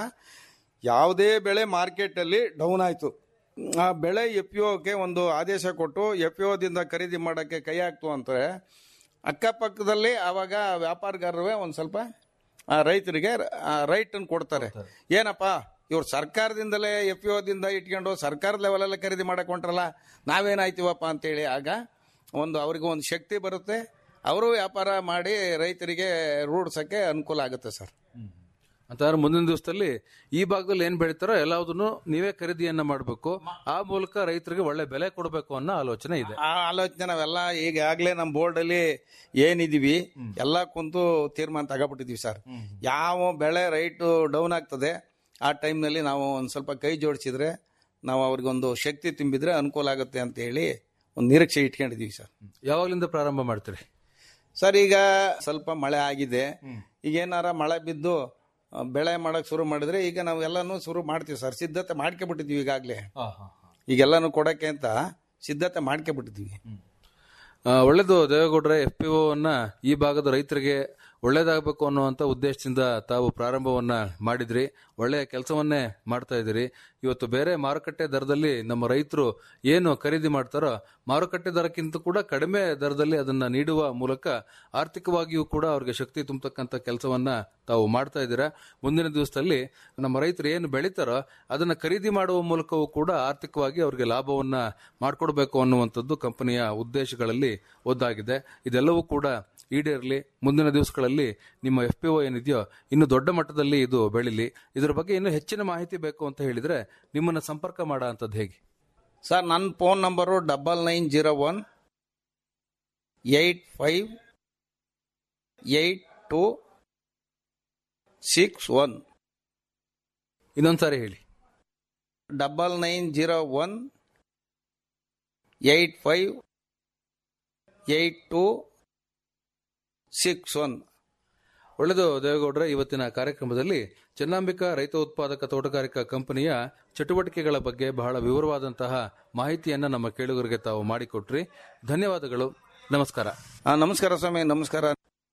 ಯಾವುದೇ ಬೆಳೆ ಮಾರ್ಕೆಟಲ್ಲಿ ಡೌನ್ ಆಯಿತು ಆ ಬೆಳೆ ಎಫ್ ಗೆ ಒಂದು ಆದೇಶ ಕೊಟ್ಟು ಎಫ್ ದಿಂದ ಖರೀದಿ ಮಾಡೋಕ್ಕೆ ಕೈ ಹಾಕ್ತು ಅಂದರೆ ಅಕ್ಕಪಕ್ಕದಲ್ಲಿ ಆವಾಗ ವ್ಯಾಪಾರಗಾರರೇ ಒಂದು ಸ್ವಲ್ಪ ಆ ರೈತರಿಗೆ ರೈಟನ್ನು ಕೊಡ್ತಾರೆ ಏನಪ್ಪ ಇವ್ರು ಸರ್ಕಾರದಿಂದಲೇ ಎಫ್ ದಿಂದ ಇಟ್ಕೊಂಡು ಸರ್ಕಾರದ ಲೆವೆಲಲ್ಲೇ ಖರೀದಿ ಮಾಡಕ್ಕೆ ಹೊಂಟ್ರಲ್ಲ ನಾವೇನಾಯ್ತೀವಪ್ಪ ಅಂತೇಳಿ ಆಗ ಒಂದು ಅವ್ರಿಗೆ ಒಂದು ಶಕ್ತಿ ಬರುತ್ತೆ ಅವರು ವ್ಯಾಪಾರ ಮಾಡಿ ರೈತರಿಗೆ ರೂಢಿಸೋಕ್ಕೆ ಅನುಕೂಲ ಆಗುತ್ತೆ ಸರ್ ಅಂತಂದ್ರೆ ಮುಂದಿನ ದಿವಸದಲ್ಲಿ ಈ ಭಾಗದಲ್ಲಿ ಏನ್ ಬೆಳಿತಾರೋ ಎಲ್ಲದನ್ನು ನೀವೇ ಖರೀದಿಯನ್ನ ಮಾಡಬೇಕು ಆ ಮೂಲಕ ರೈತರಿಗೆ ಒಳ್ಳೆ ಬೆಲೆ ಕೊಡಬೇಕು ಅನ್ನೋ ಆಲೋಚನೆ ಇದೆ ಆ ಆಲೋಚನೆ ನಾವೆಲ್ಲ ಈಗಾಗಲೇ ನಮ್ಮ ಬೋರ್ಡಲ್ಲಿ ಏನಿದೀವಿ ಎಲ್ಲ ಕುಂತು ತೀರ್ಮಾನ ತಗೊಬಿಟ್ಟಿದೀವಿ ಸರ್ ಯಾವ ಬೆಳೆ ರೈಟು ಡೌನ್ ಆಗ್ತದೆ ಆ ಟೈಮ್ನಲ್ಲಿ ನಾವು ಒಂದು ಸ್ವಲ್ಪ ಕೈ ಜೋಡಿಸಿದ್ರೆ ನಾವು ಅವ್ರಿಗೊಂದು ಶಕ್ತಿ ತುಂಬಿದ್ರೆ ಅನುಕೂಲ ಆಗುತ್ತೆ ಅಂತ ಹೇಳಿ ಒಂದು ನಿರೀಕ್ಷೆ ಇಟ್ಕೊಂಡಿದೀವಿ ಸರ್ ಯಾವಾಗ್ಲಿಂದ ಪ್ರಾರಂಭ ಮಾಡ್ತೀರಿ ಸರ್ ಈಗ ಸ್ವಲ್ಪ ಮಳೆ ಆಗಿದೆ ಈಗ ಏನಾರ ಮಳೆ ಬಿದ್ದು ಆ, ಬೆಳೆ ಮಾಡಕ್ ಶುರು ಮಾಡಿದ್ರೆ ಈಗ ನಾವು ಎಲ್ಲಾನು ಶುರು ಮಾಡ್ತೀವಿ ಸರ್ ಸಿದ್ಧತೆ ಮಾಡ್ಕೊಬಿಟ್ಟಿದ್ವಿ ಈಗಾಗಲೇ ಈಗೆಲ್ಲಾನು ಕೊಡಕ್ಕೆ ಅಂತ ಸಿದ್ಧತೆ ಮಾಡ್ಕೊಬಿಟ್ಟಿದ್ವಿ ಆ, ಒಳ್ಳೆದು ದೇವೇಗೌಡ್ರೆ ಎಫ್ ಪಿ ಅನ್ನ ಈ ಭಾಗದ ರೈತರಿಗೆ ಒಳ್ಳೇದಾಗಬೇಕು ಅನ್ನುವಂಥ ಉದ್ದೇಶದಿಂದ ತಾವು ಪ್ರಾರಂಭವನ್ನ ಮಾಡಿದ್ರಿ ಒಳ್ಳೆಯ ಕೆಲಸವನ್ನೇ ಮಾಡ್ತಾ ಇದ್ದೀರಿ ಇವತ್ತು ಬೇರೆ ಮಾರುಕಟ್ಟೆ ದರದಲ್ಲಿ ನಮ್ಮ ರೈತರು ಏನು ಖರೀದಿ ಮಾಡ್ತಾರೋ ಮಾರುಕಟ್ಟೆ ದರಕ್ಕಿಂತ ಕೂಡ ಕಡಿಮೆ ದರದಲ್ಲಿ ಅದನ್ನ ನೀಡುವ ಮೂಲಕ ಆರ್ಥಿಕವಾಗಿಯೂ ಕೂಡ ಅವ್ರಿಗೆ ಶಕ್ತಿ ತುಂಬತಕ್ಕಂಥ ಕೆಲಸವನ್ನ ತಾವು ಮಾಡ್ತಾ ಇದ್ದೀರಾ ಮುಂದಿನ ದಿವಸದಲ್ಲಿ ನಮ್ಮ ರೈತರು ಏನು ಬೆಳೀತಾರೋ ಅದನ್ನ ಖರೀದಿ ಮಾಡುವ ಮೂಲಕವೂ ಕೂಡ ಆರ್ಥಿಕವಾಗಿ ಅವರಿಗೆ ಲಾಭವನ್ನ ಮಾಡಿಕೊಡ್ಬೇಕು ಅನ್ನುವಂಥದ್ದು ಕಂಪನಿಯ ಉದ್ದೇಶಗಳಲ್ಲಿ ಒಂದಾಗಿದೆ ಇದೆಲ್ಲವೂ ಕೂಡ ಈಡೇರಲಿ ಮುಂದಿನ ದಿವಸಗಳಲ್ಲಿ ನಿಮ್ಮ ಎಫ್ ಪಿ ಒ ಏನಿದೆಯೋ ಇನ್ನು ದೊಡ್ಡ ಮಟ್ಟದಲ್ಲಿ ಇದು ಬೆಳಿಲಿ ಇದರ ಬಗ್ಗೆ ಇನ್ನೂ ಹೆಚ್ಚಿನ ಮಾಹಿತಿ ಬೇಕು ಅಂತ ಹೇಳಿದ್ರೆ ನಿಮ್ಮನ್ನ ಸಂಪರ್ಕ ಮಾಡೋ ಅಂಥದ್ದು ಹೇಗೆ ಸರ್ ನನ್ನ phone number double nine zero one eight five eight two six one ಇನ್ನೊಂದ್ಸಾರಿ ಹೇಳಿ double nine zero one eight five eight two six one ಒಳ್ಳೆದು ದೇವೇಗೌಡ್ರೆ ಇವತ್ತಿನ ಕಾರ್ಯಕ್ರಮದಲ್ಲಿ ಚೆನ್ನಾಂಬಿಕಾ ರೈತ ಉತ್ಪಾದಕ ತೋಟಗಾರಿಕಾ ಕಂಪನಿಯ ಚಟುವಟಿಕೆಗಳ ಬಗ್ಗೆ ಬಹಳ ವಿವರವಾದಂತಹ ಮಾಹಿತಿಯನ್ನ ನಮ್ಮ ಕೇಳುಗರಿಗೆ ತಾವು ಮಾಡಿಕೊಟ್ರಿ ಧನ್ಯವಾದಗಳು ನಮಸ್ಕಾರ ನಮಸ್ಕಾರ ಸ್ವಾಮಿ ನಮಸ್ಕಾರ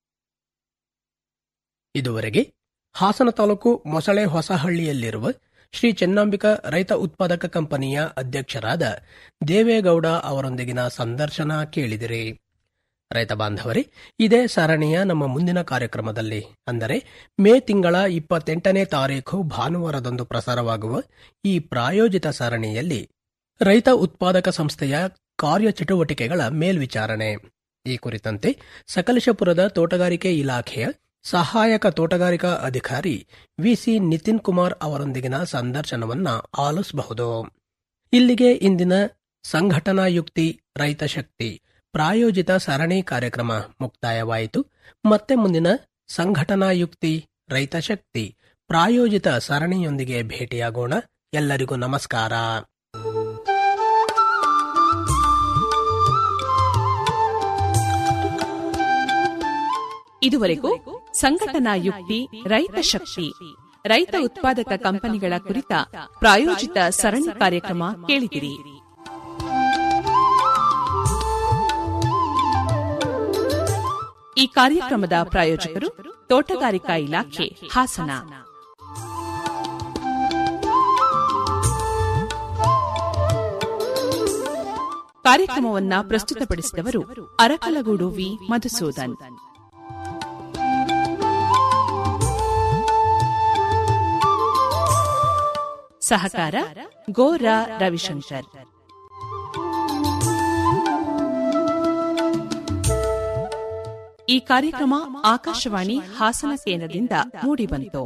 ಇದುವರೆಗೆ ಹಾಸನ ತಾಲೂಕು ಮೊಸಳೆ ಹೊಸಹಳ್ಳಿಯಲ್ಲಿರುವ ಶ್ರೀ ಚೆನ್ನಾಂಬಿಕಾ ರೈತ ಉತ್ಪಾದಕ ಕಂಪನಿಯ ಅಧ್ಯಕ್ಷರಾದ ದೇವೇಗೌಡ ಅವರೊಂದಿಗಿನ ಸಂದರ್ಶನ ಕೇಳಿದಿರಿ ರೈತ ಬಾಂಧವರೇ ಇದೇ ಸರಣಿಯ ನಮ್ಮ ಮುಂದಿನ ಕಾರ್ಯಕ್ರಮದಲ್ಲಿ ಅಂದರೆ ಮೇ ತಿಂಗಳ ಇಪ್ಪತ್ತೆಂಟನೇ ತಾರೀಖು ಭಾನುವಾರದಂದು ಪ್ರಸಾರವಾಗುವ ಈ ಪ್ರಾಯೋಜಿತ ಸರಣಿಯಲ್ಲಿ ರೈತ ಉತ್ಪಾದಕ ಸಂಸ್ಥೆಯ ಕಾರ್ಯಚಟುವಟಿಕೆಗಳ ಮೇಲ್ವಿಚಾರಣೆ ಈ ಕುರಿತಂತೆ ಸಕಲೇಶಪುರದ ತೋಟಗಾರಿಕೆ ಇಲಾಖೆಯ ಸಹಾಯಕ ತೋಟಗಾರಿಕಾ ಅಧಿಕಾರಿ ವಿಸಿ ನಿತಿನ್ ಕುಮಾರ್ ಅವರೊಂದಿಗಿನ ಸಂದರ್ಶನವನ್ನ ಆಲಿಸಬಹುದು ಇಲ್ಲಿಗೆ ಇಂದಿನ ಸಂಘಟನಾ ಯುಕ್ತಿ ರೈತ ಶಕ್ತಿ ಪ್ರಾಯೋಜಿತ ಸರಣಿ ಕಾರ್ಯಕ್ರಮ ಮುಕ್ತಾಯವಾಯಿತು ಮತ್ತೆ ಮುಂದಿನ ಸಂಘಟನಾ ಯುಕ್ತಿ ರೈತ ಶಕ್ತಿ ಪ್ರಾಯೋಜಿತ ಸರಣಿಯೊಂದಿಗೆ ಭೇಟಿಯಾಗೋಣ ಎಲ್ಲರಿಗೂ ನಮಸ್ಕಾರ ಇದುವರೆಗೂ ಸಂಘಟನಾ ಯುಕ್ತಿ ರೈತ ಶಕ್ತಿ ರೈತ ಉತ್ಪಾದಕ ಕಂಪನಿಗಳ ಕುರಿತ ಪ್ರಾಯೋಜಿತ ಸರಣಿ ಕಾರ್ಯಕ್ರಮ ಕೇಳಿದಿರಿ ಈ ಕಾರ್ಯಕ್ರಮದ ಪ್ರಾಯೋಜಕರು ತೋಟಗಾರಿಕಾ ಇಲಾಖೆ ಹಾಸನ ಕಾರ್ಯಕ್ರಮವನ್ನ ಪ್ರಸ್ತುತಪಡಿಸಿದವರು ಅರಕಲಗೂಡು ವಿ ಮಧುಸೂದನ್ ಸಹಕಾರ ಗೋರಾ ರವಿಶಂಕರ್ ಈ ಕಾರ್ಯಕ್ರಮ ಆಕಾಶವಾಣಿ ಹಾಸನ ಕೇಂದ್ರದಿಂದ ಮೂಡಿಬಂತು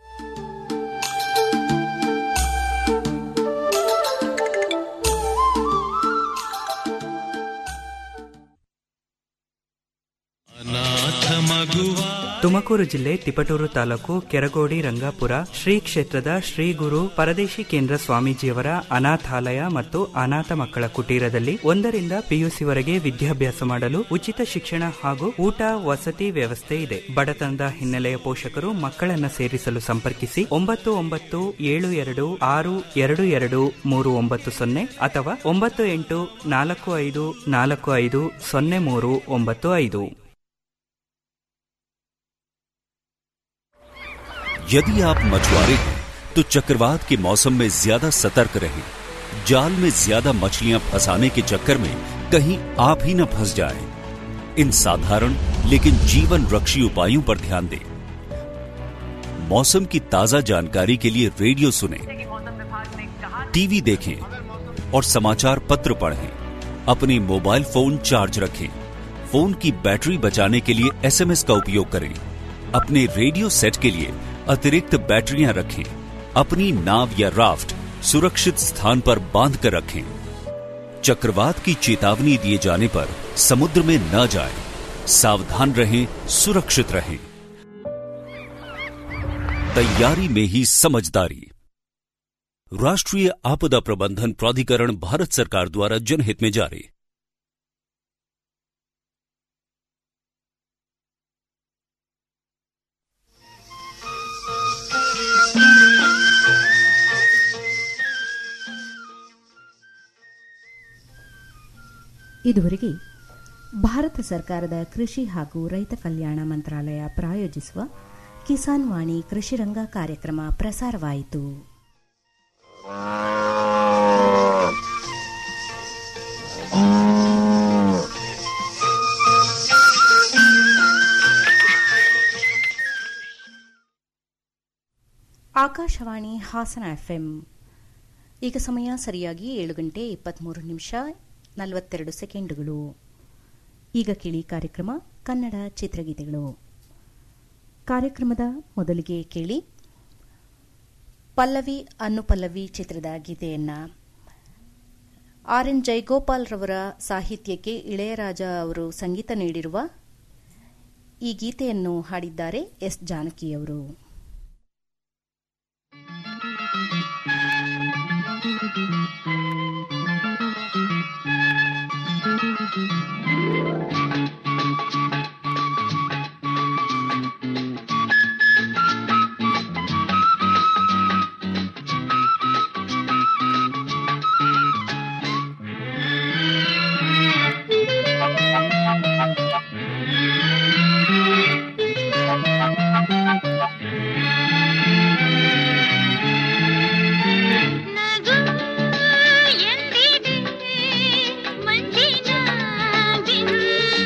ತುಮಕೂರು ಜಿಲ್ಲೆ ತಿಪಟೂರು ತಾಲೂಕು ಕೆರಗೋಡಿ ರಂಗಾಪುರ ಶ್ರೀ ಕ್ಷೇತ್ರದ ಶ್ರೀ ಗುರು ಪರದೇಶಿ ಕೇಂದ್ರ ಸ್ವಾಮೀಜಿಯವರ ಅನಾಥಾಲಯ ಮತ್ತು ಅನಾಥ ಮಕ್ಕಳ ಕುಟೀರದಲ್ಲಿ ಒಂದರಿಂದ ಪಿಯುಸಿವರೆಗೆ ವಿದ್ಯಾಭ್ಯಾಸ ಮಾಡಲು ಉಚಿತ ಶಿಕ್ಷಣ ಹಾಗೂ ಊಟ ವಸತಿ ವ್ಯವಸ್ಥೆ ಇದೆ ಬಡತನದ ಹಿನ್ನೆಲೆಯ ಪೋಷಕರು ಮಕ್ಕಳನ್ನ ಸೇರಿಸಲು ಸಂಪರ್ಕಿಸಿ ಒಂಬತ್ತು ಒಂಬತ್ತು ಏಳು ಎರಡು ಆರು ಎರಡು ಎರಡು ಮೂರು ಒಂಬತ್ತು ಸೊನ್ನೆ ಅಥವಾ ಒಂಬತ್ತು ಎಂಟು ನಾಲ್ಕು ಐದು ನಾಲ್ಕು ಐದು ಸೊನ್ನೆ ಮೂರು ಒಂಬತ್ತು ಐದು यदि आप मछुआरे हैं तो चक्रवात के मौसम में ज्यादा सतर्क रहें जाल में ज्यादा मछलियां फंसाने के चक्कर में कहीं आप ही न फंस जाएं। इन साधारण लेकिन जीवन रक्षी उपायों पर ध्यान दें मौसम की ताजा जानकारी के लिए रेडियो सुनें टीवी देखें और समाचार पत्र पढ़ें अपने मोबाइल फोन चार्ज रखें फोन की बैटरी बचाने के लिए एसएमएस का उपयोग करें अपने रेडियो सेट के लिए अतिरिक्त बैटरियां रखें अपनी नाव या राफ्ट सुरक्षित स्थान पर बांध कर रखें चक्रवात की चेतावनी दिए जाने पर समुद्र में न जाएं, सावधान रहें सुरक्षित रहें तैयारी में ही समझदारी राष्ट्रीय आपदा प्रबंधन प्राधिकरण भारत सरकार द्वारा जनहित में जारी ಇದುವರೆಗೆ ಭಾರತ ಸರ್ಕಾರದ ಕೃಷಿ ಹಾಗೂ ರೈತ ಕಲ್ಯಾಣ ಮಂತ್ರಾಲಯ ಪ್ರಾಯೋಜಿಸುವ ಕಿಸಾನ್ ವಾಣಿ ಕೃಷಿರಂಗ ಕಾರ್ಯಕ್ರಮ ಪ್ರಸಾರವಾಯಿತು ಆಕಾಶವಾಣಿ ಹಾಸನ ಎಫ್ಎಂ ಈಗ ಸಮಯ ಸರಿಯಾಗಿ ಏಳು ಗಂಟೆ ಇಪ್ಪತ್ತ್ಮೂರು ನಿಮಿಷ ನಲವತ್ತೆರಡು ಸೆಕೆಂಡುಗಳು ಈಗ ಕೇಳಿ ಕಾರ್ಯಕ್ರಮ ಕನ್ನಡ ಚಿತ್ರಗೀತೆಗಳು ಕಾರ್ಯಕ್ರಮದ ಮೊದಲಿಗೆ ಕೇಳಿ ಪಲ್ಲವಿ ಅನುಪಲ್ಲವಿ ಚಿತ್ರದ ಗೀತೆಯನ್ನ ಆರ್ ಎನ್ ಜಯಗೋಪಾಲ್ ರವರ ಸಾಹಿತ್ಯಕ್ಕೆ ಇಳೆಯರಾಜ ಅವರು ಸಂಗೀತ ನೀಡಿರುವ ಈ ಗೀತೆಯನ್ನು ಹಾಡಿದ್ದಾರೆ ಎಸ್ ಜಾನಕಿಯವರು ನಗು ಎಂದಿದೆ ಮಂಜಿನ ಬಿಂದು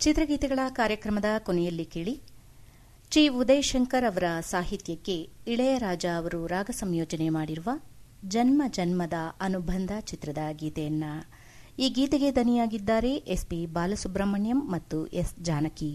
ಚಿತ್ರಗೀತೆಗಳ ಕಾರ್ಯಕ್ರಮದ ಕೊನೆಯಲ್ಲಿ ಕೇಳಿ ಚಿ ಉದಯ್ ಶಂಕರ್ ಅವರ ಸಾಹಿತ್ಯಕ್ಕೆ ಇಳೆಯರಾಜ ಅವರು ರಾಗ ಸಂಯೋಜನೆ ಮಾಡಿರುವ ಜನ್ಮ ಜನ್ಮದ ಅನುಬಂಧ ಚಿತ್ರದ ಗೀತೆಯನ್ನ ಈ ಗೀತೆಗೆ ದನಿಯಾಗಿದ್ದಾರೆ ಎಸ್ಪಿ ಬಾಲಸುಬ್ರಹ್ಮಣ್ಯಂ ಮತ್ತು ಎಸ್ ಜಾನಕಿ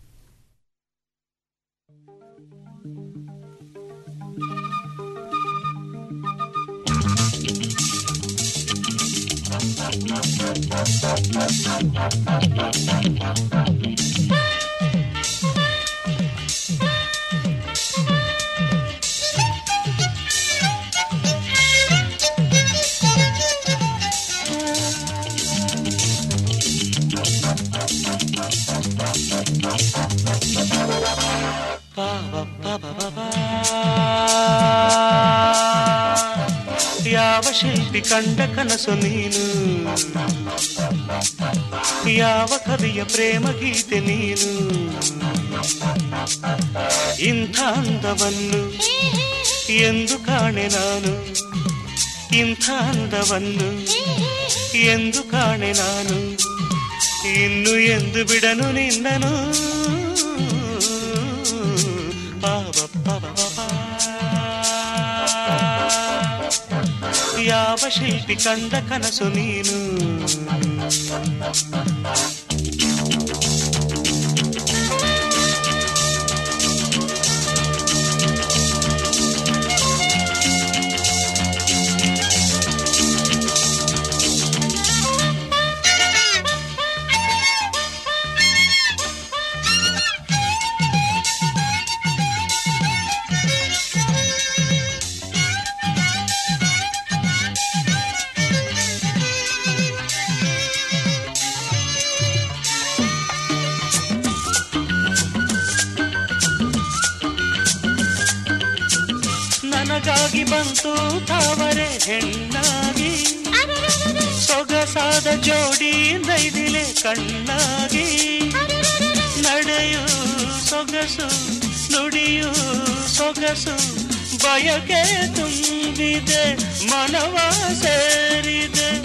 ಯಾವ ಶಿಲ್ಪಿ ಕಂಡ ಕನಸು ನೀನು ಯಾವ ಕವಿಯ ಪ್ರೇಮ ಗೀತೆ ನೀನು ಇಂಥ ಅಂದವನ್ನು ಎಂದು ಕಾಣೆ ನಾನು ಇಂಥ ಅಂದವನ್ನು ಎಂದು ಕಾಣೆ ನಾನು ಇನ್ನು ಎಂದು ಬಿಡನು ನಿನ್ನನು ಪಾವ ಪವ ಯಾವ ಶಿಲ್ಪಿ ಕಂಡ ಕನಸು ನೀನು ನನಗಾಗಿ ಬಂತು ತಾವರೆ ಹೆಣ್ಣಾಗಿ ಸೊಗಸಾದ ಜೋಡಿ ನೈದಿಲೆ ಕಣ್ಣಾಗಿ ನಡೆಯು ಸೊಗಸು ನುಡಿಯು ಸೊಗಸು ಬಯಕೆ ತುಂಬಿದೆ ಮನವ ಸೇರಿದೆ